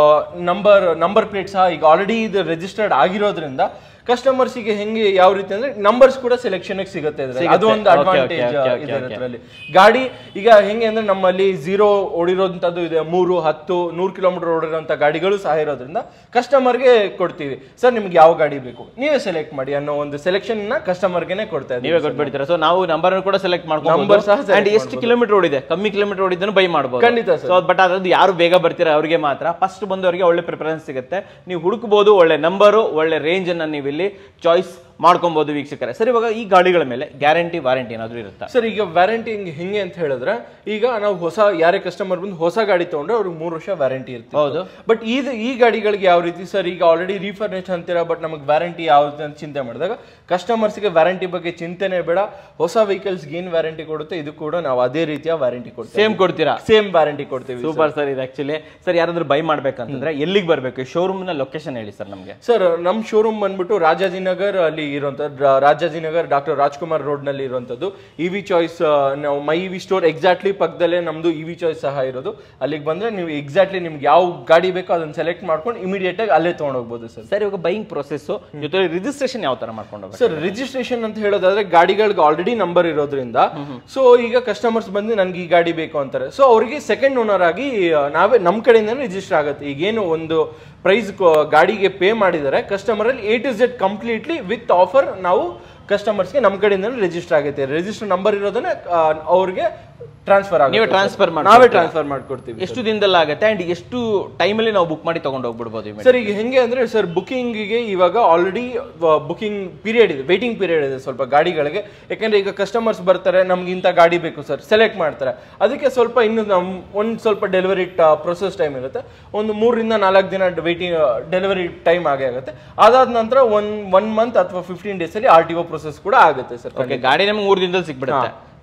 ನಂಬರ್ ನಂಬರ್ ಪ್ಲೇಟ್ ಸಹ ಈಗ ಆಲ್ರೆಡಿ ಇದು ರಿಜಿಸ್ಟರ್ಡ್ ಆಗಿರೋದ್ರಿಂದ ಕಸ್ಟಮರ್ಸಿಗೆ ಹೆಂಗೆ ಯಾವ ರೀತಿ ಅಂದ್ರೆ ನಂಬರ್ಸ್ ಕೂಡ ಸೆಲೆಕ್ಷನ್ ಸಿಗುತ್ತೆ ಇದ್ರಲ್ಲಿ. ಅದು ಒಂದು Okay, okay, advantage okay, okay, ಇದೆ okay. ಇದರಲ್ಲಿ ಗಾಡಿ ಈಗ ಹೆಂಗೆ ಅಂದ್ರೆ ನಮ್ಮಲ್ಲಿ ಝೀರೋ ಓಡಿರೋಂಥದ್ದು ಇದೆ ಮೂರು ಹತ್ತು ನೂರು ಕಿಲೋಮೀಟರ್ ಓಡಿರೋಂಥ ಗಾಡಿಗಳು ಸಹ ಇರೋದ್ರಿಂದ ಕಸ್ಟಮರ್ಗೆ ಕೊಡ್ತೀವಿ ಸರ್ ನಿಮ್ಗೆ ಯಾವ ಗಾಡಿ ಬೇಕು ನೀವೇ ಸೆಲೆಕ್ಟ್ ಮಾಡಿ ಅನ್ನೋ ಒಂದು ಸೆಲೆಕ್ಷನ್ ನ ಕಸ್ಟಮರ್ಗೆನೆ ಕೊಡ್ತಾ ಇದ್ದೀವಿ ನೀವೇ ಕೊಟ್ಬಿಡ್ತೀರಾ ಸೊ ನಾವು ನಂಬರ್ ಕೂಡ ಸೆಲೆಕ್ಟ್ Number ಮಾಡ್ಕೊಂಡು ಸಹ select ಅಂಡ್ ಎಷ್ಟು ಕಿಲೋಮೀಟರ್ ಓಡಿದೆ ಕಮ್ಮಿ ಕಿಲೋಮೀಟರ್ ಓಡಿದ್ದನ್ನು ಬೈ ಮಾಡಬಹುದು ಖಂಡಿತ sir. ಸೊ ಬಟ್ ಅದ್ರದ್ದು ಯಾರು ಬೇಗ ಬರ್ತೀರಾ ಅವ್ರಿಗೆ ಮಾತ್ರ ಫಸ್ಟ್ ಬಂದವರಿಗೆ ಒಳ್ಳೆ ಪ್ರಿಫರೆನ್ಸ್ ಸಿಗುತ್ತೆ ನೀವು ಹುಡುಕಬಹುದು ಒಳ್ಳೆ ನಂಬರು ಒಳ್ಳೆ ರೇಂಜ್ ಅನ್ನ ನೀವು ಇಲ್ಲಿ ಚಾಯ್ಸ್ ಮಾಡ್ಕೊಬಹುದು ವೀಕ್ಷಕರೇ ಸರ್ ಇವಾಗ ಈ ಗಾಡಿಗಳ ಮೇಲೆ ಗ್ಯಾರಂಟಿ ವಾರಂಟಿ ಏನಾದ್ರು ಇರುತ್ತಾ ಸರ್ ಈಗ ವ್ಯಾರಂಟಿ ಹೆಂಗೆ ಅಂತ ಹೇಳಿದ್ರೆ ಈಗ ನಾವು ಹೊಸ ಯಾರೇ ಕಸ್ಟಮರ್ ಬಂದು ಹೊಸ ಗಾಡಿ ತಗೊಂಡ್ರೆ ಅವ್ರಿಗೆ ಮೂರು ವರ್ಷ ವ್ಯಾರಂಟಿ ಇರುತ್ತೆ ಹೌದು ಬಟ್ ಇದು ಈ ಗಾಡಿಗಳಿಗೆ ಯಾವ ರೀತಿ ಸರ್ ಈಗ ಆಲ್ರೆಡಿ ರೀಫರ್ನಿಶ್ ಅಂತೀರಾ ಬಟ್ ನಮಗೆ ವ್ಯಾರಂಟಿ ಯಾವ್ದು ಅಂತ ಚಿಂತೆ ಮಾಡಿದಾಗ ಕಸ್ಟಮರ್ಸ್ಗೆ ವ್ಯಾರಂಟಿ ಬಗ್ಗೆ ಚಿಂತೆನೆ ಬೇಡ ಹೊಸ ವೆಹಿಕಲ್ಸ್ಗೆ ಏನು ವ್ಯಾರಂಟಿ ಕೊಡುತ್ತೆ ಇದು ಕೂಡ ನಾವು ಅದೇ ರೀತಿಯ ವ್ಯಾರಂಟಿ ಕೊಡ್ತೀವಿ ಸೇಮ್ ಕೊಡ್ತೀರಾ ಸೇಮ್ ವ್ಯಾರಂಟಿ ಕೊಡ್ತೀವಿ ಸೂಪರ್ ಸರ್ ಇದು ಆಕ್ಚುಲಿ ಸರ್ ಯಾರಾದ್ರೂ ಬೈ ಮಾಡ್ಬೇಕಂತಂದ್ರೆ ಎಲ್ಲಿಗೆ ಬರ್ಬೇಕು ಶೋರೂಮ್ ನ ಲೊಕೇಶನ್ ಹೇಳಿ ಸರ್ ನಮಗೆ ಸರ್ ನಮ್ ಶೋರೂಮ್ ಬಂದ್ಬಿಟ್ಟು ರಾಜಾಜಿನಗರ್ ಅಲ್ಲಿ ಇರುವಂತದ್ದು ರಾಜಾಜಿನಗರ್ ಡಾಕ್ಟರ್ ರಾಜ್ಕುಮಾರ್ ರೋಡ್ ನಲ್ಲಿ ಇರುವಂತದ್ದು ಇ ವಿ ಚಾಯ್ಸ್ ನಾವು my E V store exactly ಪಕ್ಕದಲ್ಲೇ ನಮ್ದು ಇ ವಿ ಚಾಯ್ಸ್ ಸಹ ಇರೋದು ಅಲ್ಲಿಗೆ ಬಂದ್ರೆ ನೀವು ಎಕ್ಸಾಕ್ಟ್ಲಿ ನಿಮ್ಗೆ ಯಾವ ಗಾಡಿ ಬೇಕೋ ಅದನ್ನ ಸೆಲೆಕ್ಟ್ ಮಾಡ್ಕೊಂಡು ಇಮಿಡಿಯೇಟ್ ಆಗಿ ಅಲ್ಲೇ ತಗೊಂಡೋಗ್ಬೋದು ಸರ್ ಸರ್ ಇವಾಗ ಬೈಯಿಂಗ್ ಪ್ರೊಸೆಸ್ ಜೊತೆ ರಿಜಿಸ್ಟ್ರೇಷನ್ ಯಾವ ತರ ಮಾಡ್ಕೊಂಡು ಹೋಗ್ಬೇಕು ಸರ್ ರಿಜಿಸ್ಟ್ರೇಷನ್ ಅಂತ ಹೇಳೋದಾದ್ರೆ ಗಾಡಿಗಳಿಗೆ ಆಲ್ರೆಡಿ ನಂಬರ್ ಇರೋದ್ರಿಂದ ಸೊ ಈಗ ಕಸ್ಟಮರ್ಸ್ ಬಂದು ನನ್ಗೆ ಈ ಗಾಡಿ ಬೇಕು ಅಂತಾರೆ ಸೊ ಅವರಿಗೆ ಸೆಕೆಂಡ್ ಓನರ್ ಆಗಿ ಆ, ನಾವೇ ನಮ್ಮ ಕಡೆಯಿಂದ ರಿಜಿಸ್ಟರ್ ಆಗುತ್ತೆ ಈಗೇನು ಒಂದು ಪ್ರೈಸ್ ಗಾಡಿಗೆ ಪೇ ಮಾಡಿದ್ದಾರೆ ಕಸ್ಟಮರ್ ಅಲ್ಲಿ A to Z completely with offer ನಾವು ಕಸ್ಟಮರ್ಸ್ಗೆ ನಮ್ಮ ಕಡೆಯಿಂದ ರಿಜಿಸ್ಟರ್ ಆಗುತ್ತೆ ರಿಜಿಸ್ಟರ್ ನಂಬರ್ ಇರೋದನ್ನ ಆ, ಅವ್ರಿಗೆ ಟ್ರಾನ್ಸ್ಫರ್ ಆಗುತ್ತೆ ನೀವೇ ಟ್ರಾನ್ಸ್ಫರ್ ಮಾಡಿ ನಾವೇ ಟ್ರಾನ್ಸ್ಫರ್ ಮಾಡ್ಕೊಡ್ತೀವಿ ಎಷ್ಟು ದಿನದಲ್ಲಿ ಆಗುತ್ತೆ ಅಂಡ್ ಎಷ್ಟು ಟೈಮಲ್ಲಿ ನಾವು ಬುಕ್ ಮಾಡಿ ತಗೊಂಡು ಹೋಗ್ಬಿಡ್ಬೋದು ಇಮಿಡಿಯೇಟ್ ಸರ್ ಈಗ ಹೆಂಗೆ ಅಂದ್ರೆ ಸರ್ ಬುಕಿಂಗಿಗೆ ಇವಾಗ ಆಲ್ರೆಡಿ ಬುಕಿಂಗ್ ಪೀರಿಯಡ್ ಇದೆ ವೇಟಿಂಗ್ ಪೀರಿಯಡ್ ಇದೆ ಸ್ವಲ್ಪ ಗಾಡಿಗಳಿಗೆ ಯಾಕಂದ್ರೆ ಈಗ ಕಸ್ಟಮರ್ಸ್ ಬರ್ತಾರೆ ನಮ್ಗೆ ಇಂಥ ಗಾಡಿ ಬೇಕು ಸರ್ ಸೆಲೆಕ್ಟ್ ಮಾಡ್ತಾರೆ ಅದಕ್ಕೆ ಸ್ವಲ್ಪ ಇನ್ನು ನಮ್ ಒಂದು ಸ್ವಲ್ಪ ಡೆಲಿವರಿ ಪ್ರೊಸೆಸ್ ಟೈಮ್ ಇರುತ್ತೆ ಒಂದು ಮೂರರಿಂದ ನಾಲ್ಕು ದಿನ ವೇಟಿಂಗ್ ಡೆಲಿವರಿ ಟೈಮ್ ಆಗೇ ಆಗುತ್ತೆ ಅದಾದ ನಂತರ ಒನ್ ಒನ್ ಮಂತ್ ಅಥವಾ ಫಿಫ್ಟೀನ್ ಡೇಸ್ ಅಲ್ಲಿ ಆರ್ ಟಿ ಒ ಪ್ರೊಸೆಸ್ ಕೂಡ ಆಗುತ್ತೆ ಸರ್ ಓಕೆ ಗಾಡಿ ನಮ್ಗೆ ಮೂರು ದಿನದಲ್ಲಿ ಸಿಕ್ಬಿಡುತ್ತೆ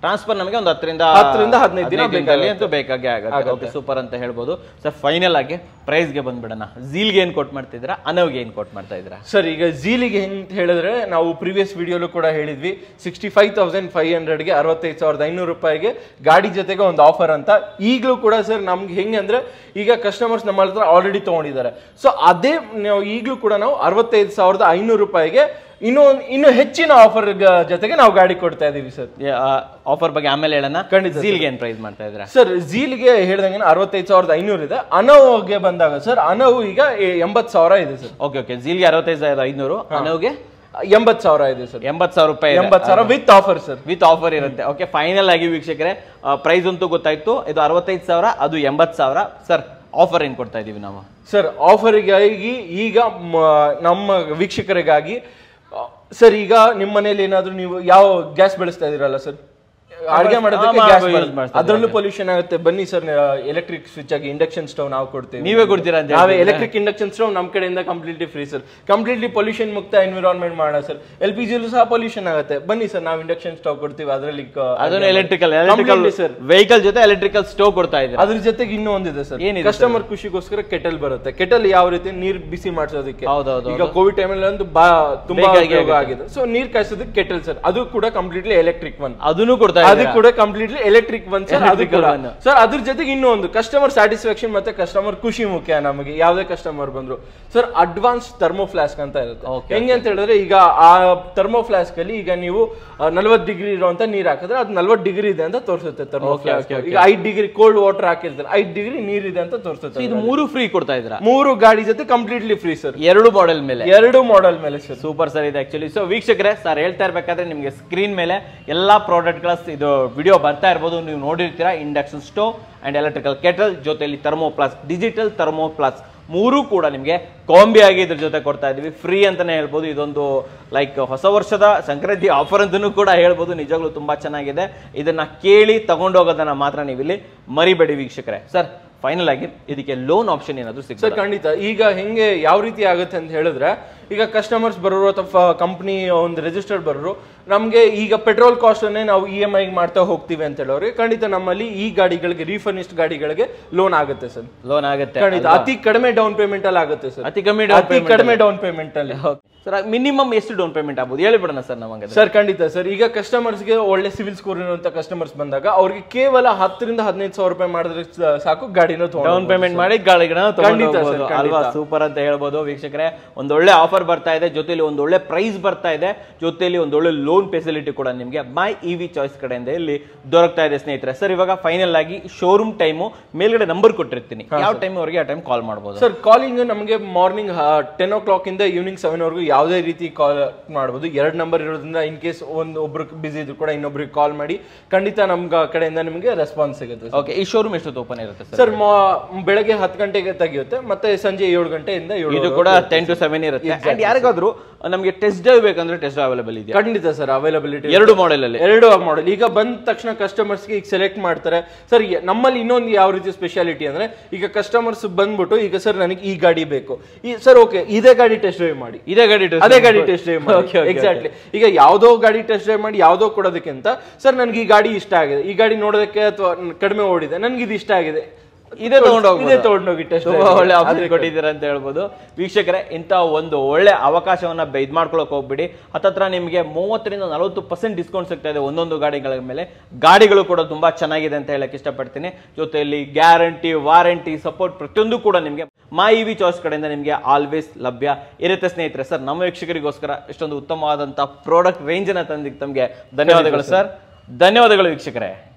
ಟ್ರಾನ್ಸ್ಫರ್ ನಮಗೆ ಒಂದು ಹತ್ತರಿಂದ ಹತ್ತರಿಂದ ಹದಿನೈದು ದಿನ ದಿನದಲ್ಲಿ ಅಂತೂ ಬೇಕಾಗೇ ಆಗುತ್ತೆ ಓಕೆ ಸೂಪರ್ ಅಂತ ಹೇಳ್ಬೋದು ಸರ್ ಫೈನಲ್ ಆಗಿ ಪ್ರೈಸ್ಗೆ ಬಂದ್ಬಿಡೋಣ ಝೀಲ್ಗೆ ಏನು ಕೊಟ್ ಮಾಡ್ತಿದ್ದೀರಾ ಅನವ್ಗೆ ಏನು ಕೊಟ್ ಮಾಡ್ತಾ ಇದ್ದೀರಾ ಸರ್ ಈಗ ಝೀಲಿಗೆ ಹೆಂಗ್ ಹೇಳಿದ್ರೆ ನಾವು ಪ್ರೀವಿಯಸ್ ವಿಡಿಯೋಲು ಕೂಡ ಹೇಳಿದ್ವಿ ಸಿಕ್ಸ್ಟಿ ಫೈವ್ ತೌಸಂಡ್ ಫೈವ್ ಹಂಡ್ರೆಡ್ಗೆ ಅರವತ್ತೈದು ಸಾವಿರದ ಐನೂರು ರೂಪಾಯಿಗೆ ಗಾಡಿ ಜೊತೆಗೆ ಒಂದು ಆಫರ್ ಅಂತ ಈಗಲೂ ಕೂಡ ಸರ್ ನಮ್ಗೆ ಹೆಂಗೆ ಅಂದ್ರೆ ಈಗ ಕಸ್ಟಮರ್ಸ್ ನಮ್ಮ ಹತ್ರ ಆಲ್ರೆಡಿ ತೊಗೊಂಡಿದ್ದಾರೆ ಸೊ ಅದೇ ನಾವು ಈಗಲೂ ಕೂಡ ನಾವು ಅರವತ್ತೈದು ಸಾವಿರದ ಐನೂರು ರೂಪಾಯಿಗೆ ಇನ್ನೂ ಇನ್ನು ಹೆಚ್ಚಿನ ಆಫರ್ ಜೊತೆಗೆ ನಾವು ಗಾಡಿ ಕೊಡ್ತಾ ಇದೀವಿ ಸರ್ ಆಫರ್ ಬಗ್ಗೆ ಆಮೇಲೆ ಹೇಳೋಣ ಖಂಡಿತ ಝೀಲ್ಗೆ ಏನು ಪ್ರೈಸ್ ಮಾಡ್ತಾ ಇದ್ದೀರಾ ಸರ್ ಝೀಲ್ಗೆ ಹೇಳ್ದಂಗೆ ಅರವತ್ತೈದು ಸಾವಿರದ ಐನೂರು ಇದೆ ಅನೋವ್ಗೆ ಬಂದಾಗ ಸರ್ ಅನೋವ್ ಈಗ ಎಂಬತ್ತು ಸಾವಿರ ಇದೆ ಸರ್ ಓಕೆ ಓಕೆ ಝೀಲ್ಗೆ ಅರವತ್ತೈದು ಸಾವಿರದ ಐನೂರು ಅನವ್ಗೆ ಎಂಬತ್ತು ಸಾವಿರ ಇದೆ ಸರ್ ಎಂಬತ್ತು ಸಾವಿರ ರೂಪಾಯಿ ಎಂಬತ್ತು ಸಾವಿರ with offer sir with offer ಇರುತ್ತೆ ಓಕೆ ಫೈನಲ್ ಆಗಿ ವೀಕ್ಷಕರೇ ಪ್ರೈಸ್ ಅಂತೂ ಗೊತ್ತಾಯ್ತು ಇದು ಅರವತ್ತೈದು ಸಾವಿರ ಅದು ಎಂಬತ್ತು ಸಾವಿರ ಸರ್ ಆಫರ್ ಏನು ಕೊಡ್ತಾ ಇದೀವಿ ನಾವು ಸರ್ ಆಫರಿಗಾಗಿ ಈಗ ಮ- ನಮ್ಮ ವೀಕ್ಷಕರಿಗಾಗಿ ಸರ್ ಈಗ ನಿಮ್ಮ ಮನೇಲಿ ಏನಾದ್ರು ನೀವು ಯಾವ ಗ್ಯಾಸ್ ಬಳಸ್ತಾ ಇದೀರಲ್ಲ ಸರ್ ಅಡುಗೆ ಮಾಡೋದಕ್ಕೆ ಹಾ, ಗ್ಯಾಸ್ use ಮಾಡ್ತಾ ಅದರಲ್ಲೂ ಪೊಲ್ಯೂಷನ್ ಆಗುತ್ತೆ ಬನ್ನಿ ಸರ್ ಎಲೆಕ್ಟ್ರಿಕ್ ಸ್ವಿಚ್ ಆಗಿ ಇಂಡಕ್ಷನ್ ಸ್ಟವ್ ನಾವು ಕೊಡ್ತೀವಿ ನೀವೇ ಕೊಡ್ತೀರಾ ಅಂತ ನಾವೇ ಎಲೆಕ್ಟ್ರಿಕ್ ಇಂಡಕ್ಷನ್ ಸ್ಟವ್ ನಮ್ಮ ಕಡೆಯಿಂದ completely free sir completely pollution ಮುಕ್ತ ಎನ್ವಿರಾನ್ಮೆಂಟ್ ಮಾಡೋಣ ಸರ್ ಎಲ್ ಪಿ ಜಿಲೂ ಸಹ ಪೊಲ್ಯೂಷನ್ ಆಗುತ್ತೆ ಬನ್ನಿ ಸರ್ ನಾವು ಇಂಡಕ್ಷನ್ ಸ್ಟವ್ ಕೊಡ್ತೀವಿ ಅದರಲ್ಲಿ ಅದನ್ನು ಎಲೆಕ್ಟ್ರಿಕಲ್ ಎಲೆಕ್ಟ್ರಿಕಲ್ ಸರ್ ವೆಹಿಕಲ್ ಜೊತೆ ಎಲೆಕ್ಟ್ರಿಕಲ್ ಸ್ಟೋವ್ ಕೊಡ್ತಾ ಇದ್ದೀರಾ ಅದ್ರ ಜೊತೆಗೆ ಇನ್ನೂ ಒಂದಿದೆ ಸರ್ ಏನಿದೆ ಕಸ್ಟಮರ್ ಖುಷಿಗೋಸ್ಕರ ಕೆಟಲ್ ಬರುತ್ತೆ ಕೆಟಲ್ ಯಾವ ರೀತಿ ನೀರ್ ಬಿಸಿ ಮಾಡಿಸೋದಕ್ಕೆ ಹೌದೌದು ಈಗ ಕೋವಿಡ್ ಟೈಮಲ್ಲಿ ಒಂದು ಬಾ ತುಂಬಾ ಬೇಕಾಗಿ ಉಪಯೋಗ ಆಗಿದೆ ಸೊ ನೀರ್ ಕಾಯಿಸೋದಕ್ಕೆ ಕೆಟಲ್ ಸರ್ ಅದು ಕೂಡ ಕಂಪ್ಲೀಟ್ಲಿ ಎಲೆಕ್ಟ್ರಿಕ್ ಒನ್ ಅದನ್ನು ಕೊಡ್ತಾ ಅದು ಕೂಡ ಕಂಪ್ಲೀಟ್ಲಿ ಎಲೆಕ್ಟ್ರಿಕ್ ಒನ್ ಸರ್ ಅದು Electrical ಕೂಡ one. ಸರ್ ಅದ್ರ ಜೊತೆಗೆ ಇನ್ನೂ ಒಂದು ಕಸ್ಟಮರ್ ಸ್ಯಾಟಿಸ್ಫ್ಯಾಕ್ಷನ್ ಮತ್ತೆ ಕಸ್ಟಮರ್ ಖುಷಿ ಮುಖ್ಯ ನಮಗೆ ಯಾವುದೇ ಕಸ್ಟಮರ್ ಬಂದ್ರು ಸರ್ ಅಡ್ವಾನ್ಸ್ ಥರ್ಮೋ ಫ್ಲಾಸ್ಕ್ ಅಂತ ಇರುತ್ತೆ Okay, ಹೆಂಗೆ ಅಂತ ಹೇಳಿದ್ರೆ ಈಗ ಆ ಥರ್ಮೋ ಫ್ಲಾಸ್ಕ್ ಅಲ್ಲಿ ಈಗ ನೀವು ನಲ್ವತ್ತು ಡಿಗ್ರಿ ಇರುವಂತ ನೀರ್ ಹಾಕಿದ್ರೆ ಅದು ನಲ್ವತ್ತು ಡಿಗ್ರಿ ಇದೆ ಅಂತ ತೋರಿಸುತ್ತೆ thermo Okay, flask okay, okay. ಈಗ ಐದು ಡಿಗ್ರಿ ಕೋಲ್ಡ್ ವಾಟರ್ ಹಾಕಿರ್ತಾರೆ ಐದು ಡಿಗ್ರಿ ನೀರ್ ಇದೆ ಅಂತ ತೋರಿಸುತ್ತೆ ಇದು ಮೂರು ಫ್ರೀ ಕೊಡ್ತಾ ಇದ್ದೀರಾ ಮೂರು ಗಾಡಿ ಜೊತೆ ಕಂಪ್ಲೀಟ್ಲಿ ಫ್ರೀ ಸರ್ ಎರಡು ಮಾಡೆಲ್ ಮೇಲೆ ಎರಡು ಮಾಡೆಲ್ ಮೇಲೆ ಸರ್ ಸೂಪರ್ ಸರ್ ಇದೆ ಆಕ್ಚುಲಿ ಸೊ ವೀಕ್ಷಕರೇ ಸರ್ ಹೇಳ್ತಾ ಇರ್ಬೇಕಾದ್ರೆ ನಿಮಗೆ ಸ್ಕ್ರೀನ್ ಮೇಲೆ ಎಲ್ಲಾ ಪ್ರಾಡಕ್ಟ್ಗಳ ಇದು ವಿಡಿಯೋ ಬರ್ತಾ ಇರ್ಬೋದು ನೀವು ನೋಡಿರ್ತೀರಾ induction stove and electrical kettle ಜೊತೆಲಿ thermo plus digital thermo plus ಮೂರು ಕೂಡ ನಿಮಗೆ ಕಾಂಬಿ ಆಗಿ ಇದ್ರ ಜೊತೆ ಕೊಡ್ತಾ ಇದೀವಿ ಫ್ರೀ ಅಂತಾನೆ ಹೇಳ್ಬೋದು ಇದೊಂದು ಲೈಕ್ ಹೊಸ ವರ್ಷದ ಸಂಕ್ರಾಂತಿ ಆಫರ್ ಅಂತಲೂ ಕೂಡ ಹೇಳ್ಬೋದು ನಿಜವಾಗ್ಲೂ ತುಂಬಾ ಚೆನ್ನಾಗಿದೆ ಇದನ್ನ ಕೇಳಿ ತಗೊಂಡೋಗೋದನ್ನ ಮಾತ್ರ ನೀವು ಇಲ್ಲಿ ಮರಿಬೇಡಿ ವೀಕ್ಷಕರೇ ಸರ್ ಫೈನಲ್ ಆಗಿ ಇದಕ್ಕೆ ಲೋನ್ ಆಪ್ಷನ್ ಏನಾದರೂ ಸಿಗ್ತದೆ ಸರ್ ಖಂಡಿತ ಈಗ ಹೆಂಗೆ ಯಾವ ರೀತಿ ಆಗುತ್ತೆ ಅಂತ ಹೇಳಿದ್ರೆ ಈಗ ಕಸ್ಟಮರ್ಸ್ ಬರೋರು ಅಥವಾ ಕಂಪ್ನಿ ಒಂದು ರಿಜಿಸ್ಟರ್ಡ್ ಬರೋರು ನಮಗೆ ಈಗ ಪೆಟ್ರೋಲ್ ಕಾಸ್ಟ್ ಅನ್ನೇ ನಾವು ಇ ಎಮ್ ಐ ಮಾಡ್ತಾ ಹೋಗ್ತೀವಿ ಅಂತ ಹೇಳೋರು ಖಂಡಿತ ನಮ್ಮಲ್ಲಿ ಈ ಗಾಡಿಗಳಿಗೆ ರೀಫರ್ನಿಸ್ಟ್ ಗಾಡಿಗಳಿಗೆ ಲೋನ್ ಆಗುತ್ತೆ ಸರ್ ಲೋನ್ ಆಗುತ್ತೆ ಖಂಡಿತ ಅತಿ ಕಡಿಮೆ ಡೌನ್ ಪೇಮೆಂಟ್ ಅಲ್ಲಿ ಆಗುತ್ತೆ ಸರ್ ಅತಿ ಕಮ್ಮಿ down ಅತಿ ಕಡಿಮೆ ಡೌನ್ ಪೇಮೆಂಟ್ ಅಲ್ಲಿ ಸರ್ ಮಿನಿಮಮ್ ಎಷ್ಟು ಡೌನ್ ಪೇಮೆಂಟ್ ಆಗ್ಬೋದು ಹೇಳಿಬಿಡೋಣ ಸರ್ ನಮಗೆ ಸರ್ ಖಂಡಿತ ಸರ್ ಈಗ ಕಸ್ಟಮರ್ಸ್ಗೆ ಒಳ್ಳೆ ಸಿವಿಲ್ ಸ್ಕೋರ್ ಇರುವಂತ ಕಸ್ಟಮರ್ಸ್ ಬಂದಾಗ ಅವ್ರಿಗೆ ಕೇವಲ ಹತ್ತರಿಂದ ಹದಿನೈದು ಸಾವಿರ ರೂಪಾಯಿ ಮಾಡಿದ್ರೆ ಸ- ಸಾಕು ಗಾಡಿನ ಡೌನ್ ಪೇಮೆಂಟ್ ಮಾಡಿ ಗಾಳಿಗಳನ್ನ ಖಂಡಿತ sir, ಖಂಡಿತ. ಅಲ್ವಾ ಸೂಪರ್ ಅಂತ ಹೇಳ್ಬೋದು ವೀಕ್ಷಕರೇ ಒಂದೊಳ್ಳೆ ಆಫರ್ ಬರ್ತಾ ಇದೆ ಜೊತೆಲಿ ಒಂದೊಳ್ಳೆ ಪ್ರೈಸ್ ಬರ್ತಾ ಇದೆ ಜೊತೆಲಿ ಒಂದೊಳ್ಳೆ ಲೋನ್ ಫೆಸಿಲಿಟಿ ಕೂಡ ನಿಮಗೆ ಮೈ ಇ ವಿ ಚಾಯ್ಸ್ ಕಡೆಯಿಂದ ಇಲ್ಲಿ ದೊರಕ್ತಾ ಇದೆ ಸ್ನೇಹಿತರೆ ಸರ್ ಇವಾಗ ಫೈನಲ್ ಆಗಿ ಶೋರೂಮ್ ಟೈಮು ಮೇಲ್ಗಡೆ ನಂಬರ್ ಕೊಟ್ಟಿರ್ತೀನಿ ಯಾವ ಟೈಮ್ ಅವರಿಗೆ ಆ ಟೈಮ್ ಕಾಲ್ ಮಾಡ್ಬೋದು ಸರ್ ಕಾಲಿಂಗ್ ನಮಗೆ ಮಾರ್ನಿಂಗ್ ಟೆನ್ ಓ ಕ್ಲಾಕ್ ಇಂದ ಈವ್ನಿಂಗ್ ಸೆವೆನ್ ವರೆಗೂ ಯಾವುದೇ ರೀತಿ ಕಾಲ್ ಮಾಡ್ಬೋದು ಎರಡು ನಂಬರ್ ಇರೋದ್ರಿಂದ ಇನ್ ಕೇಸ್ ಒಂದು ಒಬ್ರು ಬಿಸಿ ಇದ್ರು ಕೂಡ ಇನ್ನೊಬ್ರಿಗೆ ಕಾಲ್ ಮಾಡಿ ಖಂಡಿತ ನಮ್ಗ ಕಡೆಯಿಂದ ನಿಮಗೆ ರೆಸ್ಪಾನ್ಸ್ ಸಿಗುತ್ತೆ ಓಕೆ ಈ ಶೋರೂಮ್ ಎಷ್ಟೊತ್ತು ಓಪನ್ ಇರುತ್ತೆ ಸರ್ ಸರ್ ಬೆಳಗ್ಗೆ ಹತ್ತು ಗಂಟೆಗೆ ತೆಗಿಯುತ್ತೆ ಮತ್ತೆ ಸಂಜೆ ಏಳು ಗಂಟೆಯಿಂದ ಏಳು ಇದು ಕೂಡ ಟೆನ್ ಟು ಸೆವೆನ್ ಇರುತ್ತೆ ಅಂಡ್ ಯಾರಿಗಾದ್ರೂ ನಮಗೆ ಟೆಸ್ಟ್ ಡ್ರೈವ್ ಬೇಕಂದ್ರೆ ಟೆಸ್ಟ್ ಅವೈಲೇಬಲ್ ಇದೆಯಾ ಖಂಡಿತ ಸರ್ ಅವೈಲಬಿಲಿಟಿ ಎರಡು ಮಾಡೆಲ್ ಅಲ್ಲಿ ಎರಡು ಮಾಡೆಲ್ ಈಗ ಬಂದ ತಕ್ಷಣ ಕಸ್ಟಮರ್ಸ್ಗೆ ಈಗ ಸೆಲೆಕ್ಟ್ ಮಾಡ್ತಾರೆ ಸರ್ ನಮ್ಮಲ್ಲಿ ಇನ್ನೊಂದು ಯಾವ ರೀತಿ ಸ್ಪೆಷಾಲಿಟಿ ಅಂದ್ರೆ ಈಗ ಕಸ್ಟಮರ್ಸ್ ಬಂದ್ಬಿಟ್ಟು ಈಗ ಸರ್ ನನಗೆ ಈ ಗಾಡಿ ಬೇಕು ಈ ಸರ್ ಓಕೆ ಇದೇ ಗಾಡಿ ಟೆಸ್ಟ್ ಡ್ರೈವ್ ಮಾಡಿ ಇದೇ ಗಾಡಿ ಅದೇ ಗಾಡಿ ಟೆಸ್ಟ್ ಡ್ರೈವ್ Okay, ಮಾಡಿ okay, ಎಕ್ಸಾಕ್ಟ್ಲಿ ಈಗ ಯಾವ್ದೋ ಗಾಡಿ ಟೆಸ್ಟ್ ಡ್ರೈವ್ ಮಾಡಿ ಯಾವ್ದೋ ಕೊಡೋದಕ್ಕಿಂತ ಸರ್ ನನಗೆ ಈ ಗಾಡಿ ಇಷ್ಟ ಆಗಿದೆ ಈ ಗಾಡಿ ನೋಡೋದಕ್ಕೆ ಅಥವಾ ಕಡಿಮೆ ಓಡಿದೆ ನನ್ಗೆ ಇದು ಇಷ್ಟ ಆಗಿದೆ ಇದೇ ತಗೊಂಡೋಗ್ಬೋದು. ಇದೇ ತಗೊಂಡೋಗಿ ಟೆಸ್ಟ್ ತುಂಬಾ ಒಳ್ಳೆ ಆಫರ್ ಕೊಟ್ಟಿದ್ದೀರಾ ಅಂತ ಹೇಳ್ಬೋದು ವೀಕ್ಷಕರೇ ಇಂಥ ಒಂದು ಒಳ್ಳೆ ಅವಕಾಶವನ್ನ ಬೆ- ಇದ್ ಮಾಡ್ಕೊಳಕ್ ಹೋಗ್ಬಿಡಿ ಹತ್ತತ್ರ ನಿಮಗೆ ಮೂವತ್ತರಿಂದ ನಲವತ್ತು ಪರ್ಸೆಂಟ್ ಡಿಸ್ಕೌಂಟ್ ಸಿಗ್ತಾ ಇದೆ ಒಂದೊಂದು ಗಾಡಿಗಳ ಮೇಲೆ ಗಾಡಿಗಳು ಕೂಡ ತುಂಬಾ ಚೆನ್ನಾಗಿದೆ ಅಂತ ಹೇಳಕ್ ಇಷ್ಟಪಡ್ತೀನಿ ಜೊತೆಯಲ್ಲಿ ಗ್ಯಾರಂಟಿ ವಾರಂಟಿ ಸಪೋರ್ಟ್ ಪ್ರತಿಯೊಂದು ಕೂಡ ನಿಮಗೆ ಮೈ ಇ ವಿ ಚಾಯ್ಸ್ ಕಡೆಯಿಂದ ನಿಮಗೆ ಆಲ್ವೇಸ್ ಲಭ್ಯ ಇರುತ್ತೆ ಸ್ನೇಹಿತರೆ ಸರ್ ನಮ್ಮ ವೀಕ್ಷಕರಿಗೋಸ್ಕರ ಇಷ್ಟೊಂದು ಉತ್ತಮವಾದಂಥ ಪ್ರಾಡಕ್ಟ್ ರೇಂಜ್ ಅನ್ನ ತಂದಿದ್ದು ತಮಗೆ ಧನ್ಯವಾದಗಳು ಸರ್ ಧನ್ಯವಾದಗಳು ವೀಕ್ಷಕರೇ